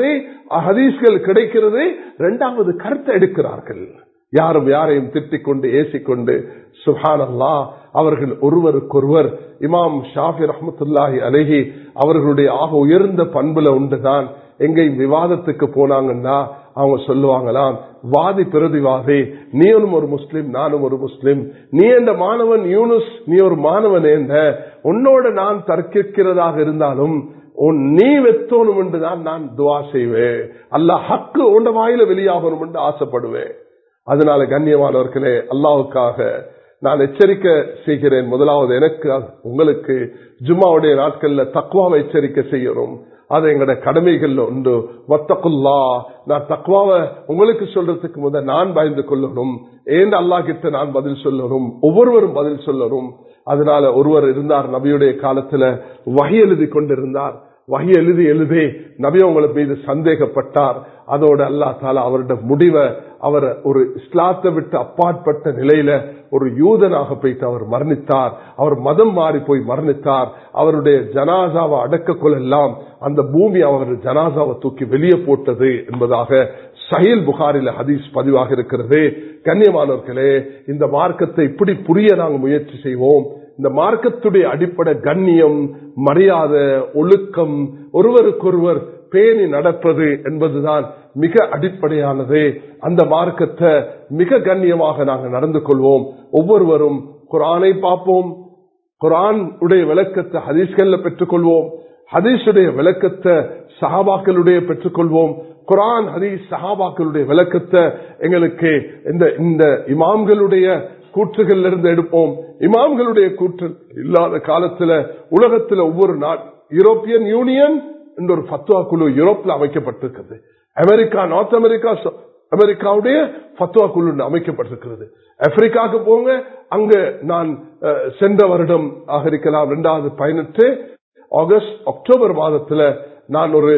ஹதீஸ்கள் கிடைக்கிறது இரண்டாவது கருத்தை எடுக்கிறார்கள் யாரும் யாரையும் திட்டிக் கொண்டு ஏசிக்கொண்டு சுஹானல்லா அவர்கள் ஒருவருக்கொருவர் இமாம் ஷாஃபி ரஹமத்துல்லாஹி அலஹி அவர்களுடைய ஆக உயர்ந்த பண்புல உண்டுதான் எங்கேயும் விவாதத்துக்கு போனாங்கன்னா அவங்க சொல்லுவாங்களாம் வாதி பிரதிவாதி நீயும் ஒரு முஸ்லிம் நானும் ஒரு முஸ்லிம் நீ என்ற மாணவன் யூனுஸ் நீ ஒரு மாணவன் என்ன உன்னோட நான் தர்க்கிக்கிறதாக இருந்தாலும் உன் நீ வெத்தோணும் என்றுதான் நான் துவா செய்வேன் அல்ல ஹக்கு உண்ட வாயில வெளியாகணும் என்று ஆசைப்படுவேன் அதனால கண்ணியமானவர்களே அல்லாவுக்காக நான் எச்சரிக்கை செய்கிறேன் முதலாவது எனக்கு உங்களுக்கு ஜும்மாவுடைய நாட்கள்ல தக்குவாவை எச்சரிக்கை செய்யணும் அது எங்களோட கடமைகள்ல உண்டு வத்தக்குல்லா நான் தக்குவாவை உங்களுக்கு சொல்றதுக்கு முதல் நான் பயந்து கொள்ளணும் ஏன் அல்லா கிட்ட நான் பதில் சொல்லணும் ஒவ்வொருவரும் பதில் சொல்லணும் அதனால ஒருவர் இருந்தார் நபியுடைய காலத்துல வகை எழுதி கொண்டிருந்தார் வகை எழுதி எழுதி நபி உங்களை மீது சந்தேகப்பட்டார் அதோட அல்லா தாலா அவருடைய முடிவை அவர் ஒரு இஸ்லாத்தை விட்டு அப்பாற்பட்ட நிலையில ஒரு யூதனாக போயிட்டு அவர் மரணித்தார் அவர் மதம் மாறி போய் மரணித்தார் அவருடைய ஜனாசாவை அடக்க கொள்ளலாம் அந்த பூமி அவர் ஜனாசாவை தூக்கி வெளியே போட்டது என்பதாக சஹில் புகாரில ஹதீஸ் பதிவாக இருக்கிறது கண்ணியமானவர்களே இந்த மார்க்கத்தை இப்படி புரிய நாங்கள் முயற்சி செய்வோம் இந்த மார்க்கத்துடைய அடிப்படை கண்ணியம் மரியாதை ஒழுக்கம் ஒருவருக்கொருவர் பேணி நடப்பது என்பதுதான் மிக அடிப்படையானது அந்த மார்க்கத்தை மிக கண்ணியமாக நாங்கள் நடந்து கொள்வோம் ஒவ்வொருவரும் குரானை பார்ப்போம் குரான் உடைய விளக்கத்தை ஹதீஸ்கள்ல பெற்றுக்கொள்வோம் ஹதீஸுடைய விளக்கத்தை சஹாபாக்களுடைய பெற்றுக்கொள்வோம் குரான் ஹதீஸ் சஹாபாக்களுடைய விளக்கத்தை எங்களுக்கு இந்த இந்த இமாம்களுடைய கூற்றுகள்ல இருந்து எடுப்போம் இமாம்களுடைய கூற்று இல்லாத காலத்துல உலகத்துல ஒவ்வொரு நாட் யூரோப்பியன் யூனியன் என்ற ஒரு பத்வா குழு யூரோப்ல அமைக்கப்பட்டிருக்கிறது அமெரிக்கா நார்த் அமெரிக்கா அமெரிக்காவுடைய பத்வா குழு அமைக்கப்பட்டிருக்கிறது ஆப்பிரிக்காவுக்கு போங்க அங்க நான் சென்ற வருடம் ஆக இருக்கலாம் இரண்டாவது பதினெட்டு ஆகஸ்ட் அக்டோபர் மாதத்துல நான் ஒரு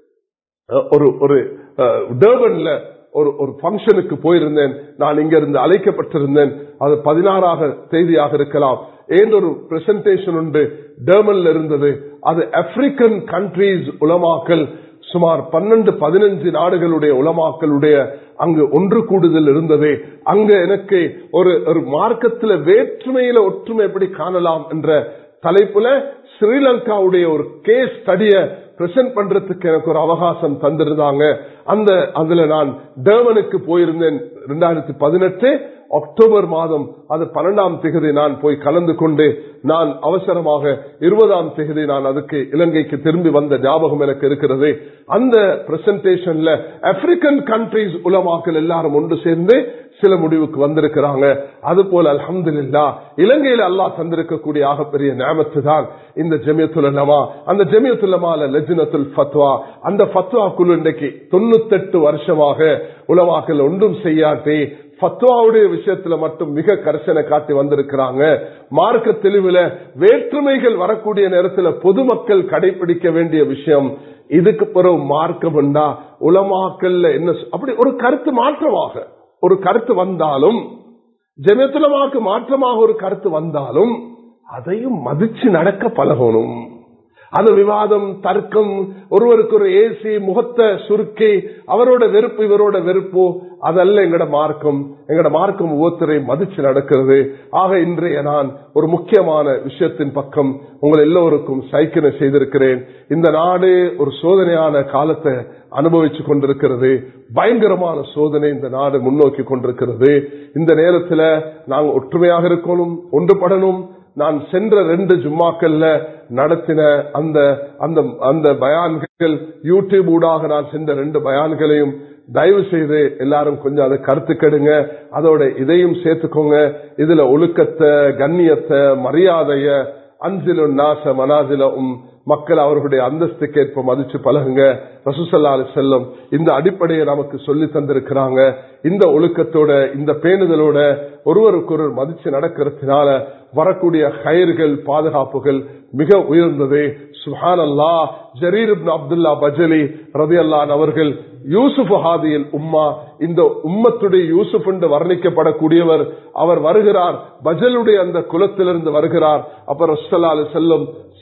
ஒரு ஒரு டேர்பன்ல ஒரு ஒரு பங்கனுக்கு போயிருந்தேன் நான் இங்க இருந்து அழைக்கப்பட்டிருந்தேன் அது பதினாறாக தேதியாக இருக்கலாம் ஏன் ஒரு பிரசன்டேஷன் உண்டு டேர்மன்ல இருந்தது அது ஆப்பிரிக்கன் கண்ட்ரீஸ் உலமாக்கல் சுமார் பன்னெண்டு பதினஞ்சு நாடுகளுடைய உலமாக்களுடைய அங்கு ஒன்று கூடுதல் இருந்தது அங்க எனக்கு ஒரு ஒரு மார்க்கத்துல வேற்றுமையில ஒற்றுமை எப்படி காணலாம் என்ற தலைப்புல ஸ்ரீலங்காவுடைய ஒரு கேஸ் ஸ்டடிய பிரசன்ட் பண்றதுக்கு எனக்கு ஒரு அவகாசம் தந்திருந்தாங்க அந்த அதுல நான் டேர்மனுக்கு போயிருந்தேன் ரெண்டாயிரத்தி பதினெட்டு அக்டோபர் மாதம் அது பன்னெண்டாம் திகதி நான் போய் கலந்து கொண்டு நான் அவசரமாக இருபதாம் திகதி நான் அதுக்கு இலங்கைக்கு திரும்பி வந்த ஞாபகம் எனக்கு இருக்கிறது அந்த பிரசன்டேஷன்ல ஆப்பிரிக்கன் கண்ட்ரிஸ் உலமாக்கள் எல்லாரும் ஒன்று சேர்ந்து சில முடிவுக்கு வந்திருக்கிறாங்க அது போல அலமது இல்லா இலங்கையில அல்லா தந்திருக்கக்கூடிய ஆகப்பெரிய ஞாபகத்து தான் இந்த ஜெமியத்துலமா அந்த ஜெமியத்துலமால லெஜினத்துல் ஃபத்வா அந்த ஃபத்வா குழு இன்றைக்கு தொண்ணூத்தெட்டு வருஷமாக உலமாக்கள் ஒன்றும் செய்யாட்டி பத்வாவுடைய விஷயத்துல மட்டும் மிக கரிசனை காட்டி வந்திருக்கிறாங்க மார்க்க தெளிவுல வேற்றுமைகள் வரக்கூடிய நேரத்தில் பொதுமக்கள் கடைபிடிக்க வேண்டிய விஷயம் இதுக்கு பிறகு மார்க்கம் உண்டா உலமாக்கல்ல என்ன அப்படி ஒரு கருத்து மாற்றமாக ஒரு கருத்து வந்தாலும் ஜெமத்துலமாக்கு மாற்றமாக ஒரு கருத்து வந்தாலும் அதையும் மதிச்சு நடக்க பழகணும் அது விவாதம் தர்க்கம் ஒருவருக்கு ஒரு ஏசி முகத்தை சுருக்கி அவரோட வெறுப்பு இவரோட வெறுப்பு அதல்ல எங்கட மார்க்கம் எங்கட மார்க்கம் ஒவ்வொருத்தரை மதிச்சு நடக்கிறது ஆக இன்றைய நான் ஒரு முக்கியமான விஷயத்தின் பக்கம் உங்கள் எல்லோருக்கும் சைக்கிளை செய்திருக்கிறேன் இந்த நாடு ஒரு சோதனையான காலத்தை அனுபவிச்சு கொண்டிருக்கிறது பயங்கரமான சோதனை இந்த நாடு முன்னோக்கி கொண்டிருக்கிறது இந்த நேரத்துல நாங்க ஒற்றுமையாக இருக்கணும் ஒன்றுபடணும் நான் சென்ற ரெண்டு ஜும்மாக்கள்ல நடத்தின அந்த அந்த அந்த பயான்கள் யூடியூப் ஊடாக நான் சென்ற ரெண்டு பயான்களையும் தயவு செய்து எல்லாரும் கொஞ்சம் அதை கருத்துக்கெடுங்க அதோட இதையும் சேர்த்துக்கோங்க இதுல ஒழுக்கத்தை கண்ணியத்தை மரியாதைய அஞ்சிலும் நாச மனாசிலும் மக்கள் அவர்களுடைய அந்தஸ்துக்கு ஏற்ப மதிச்சு பழகுங்க ரசூசல்லா செல்லும் இந்த அடிப்படையை நமக்கு சொல்லி தந்திருக்கிறாங்க இந்த ஒழுக்கத்தோட இந்த பேணுதலோட ஒருவருக்கொருவர் மதிச்சு நடக்கிறதுனால வரக்கூடிய கயிர்கள் பாதுகாப்புகள் மிக உயர்ந்தது சுஹான் அல்லா ஜரீர் அப்துல்லா பஜலி ரதி அல்லான் அவர்கள் யூசுப் ஹாதியில் உம்மா இந்த உம்மத்துடைய யூசுப் என்று வர்ணிக்கப்படக்கூடியவர் அவர் வருகிறார் பஜலுடைய அந்த குலத்திலிருந்து வருகிறார் அப்ப ரசல்லா செல்லும்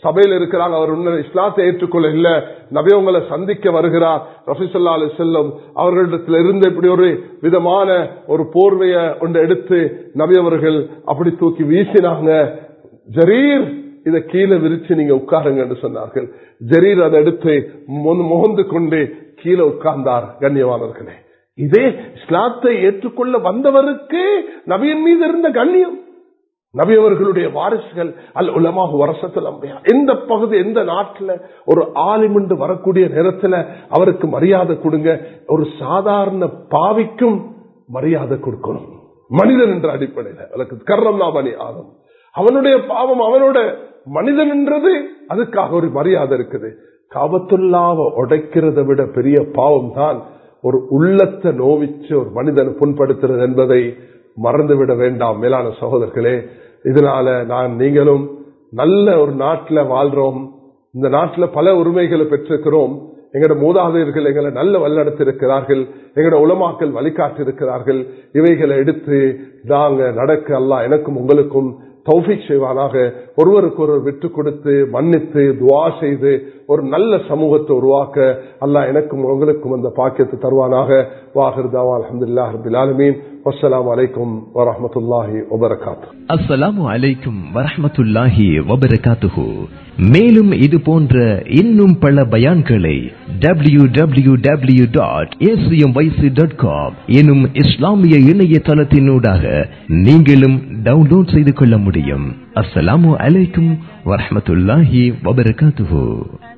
சபையில் இருக்கிறாங்க அவர் உன்ன இஸ்லாத்தை ஏற்றுக்கொள்ள இல்ல நபி உங்களை சந்திக்க வருகிறார் ரஃபிசல்லா அலி செல்லம் அவர்களிடத்தில் இருந்து இப்படி ஒரு விதமான ஒரு போர்வைய ஒன்று எடுத்து நபி அவர்கள் அப்படி தூக்கி வீசினாங்க ஜரீர் இதை கீழே விரிச்சு நீங்க உட்காருங்க என்று சொன்னார்கள் ஜரீர் அதை எடுத்து மு- முகந்து கொண்டு கீழே உட்கார்ந்தார் கண்ணியவானர்களே இதே இஸ்லாத்தை ஏற்றுக்கொள்ள வந்தவருக்கு நபியின் மீது இருந்த கண்ணியம் நபி அவர்களுடைய வாரிசுகள் அல் உலமாக வரசத்தில் அம்பையா எந்த பகுதி எந்த நாட்டில் ஒரு ஆலிமண்டு வரக்கூடிய நேரத்தில் அவருக்கு மரியாதை கொடுங்க ஒரு சாதாரண பாவிக்கும் மரியாதை கொடுக்கணும் மனிதன் என்ற அடிப்படையில் அதுக்கு கர்ணம் பனி ஆதம் அவனுடைய பாவம் அவனோட மனிதன் என்றது அதுக்காக ஒரு மரியாதை இருக்குது காபத்துள்ளாவ உடைக்கிறத விட பெரிய பாவம் தான் ஒரு உள்ளத்தை நோவிச்சு ஒரு மனிதனை புண்படுத்துறது என்பதை மறந்துவிட வேண்டாம் மேலான சகோதரர்களே இதனால நான் நீங்களும் நல்ல ஒரு நாட்டில் வாழ்றோம் இந்த நாட்டில் பல உரிமைகளை பெற்றிருக்கிறோம் எங்களோட மூதாதையர்கள் எங்களை நல்ல வழிநடத்திருக்கிறார்கள் எங்களோட உலமாக்கள் வழிகாட்டி இருக்கிறார்கள் இவைகளை எடுத்து நாங்க நடக்க அல்லாஹ் எனக்கும் உங்களுக்கும் தௌஃபிக் செய்வானாக ஒருவருக்கு ஒருவர் விட்டு கொடுத்து மன்னித்து துவா செய்து ஒரு நல்ல சமூகத்தை உருவாக்க அல்லாஹ் எனக்கும் உங்களுக்கும் அந்த பாக்கியத்தை தருவானாக வாஹிர் தாவா அலமதுல்லா ரபில் ஆலமீன் வஸ்ஸலாமு அலைக்கும் வரஹ்மத்துல்லாஹி வபரகாத்து அஸ்ஸலாமு அலைக்கும் வரஹ்மத்துல்லாஹி வபரகாத்துஹு மேலும் இது போன்ற இன்னும் பல பயான்களை W W W dot dot com எனும் இஸ்லாமிய இணையதளத்தினூடாக நீங்களும் டவுன்லோட் செய்து கொள்ள முடியும் அஸ்ஸலாமு அலைக்கும் வரஹ்மத்துல்லாஹி வபரகாத்துஹு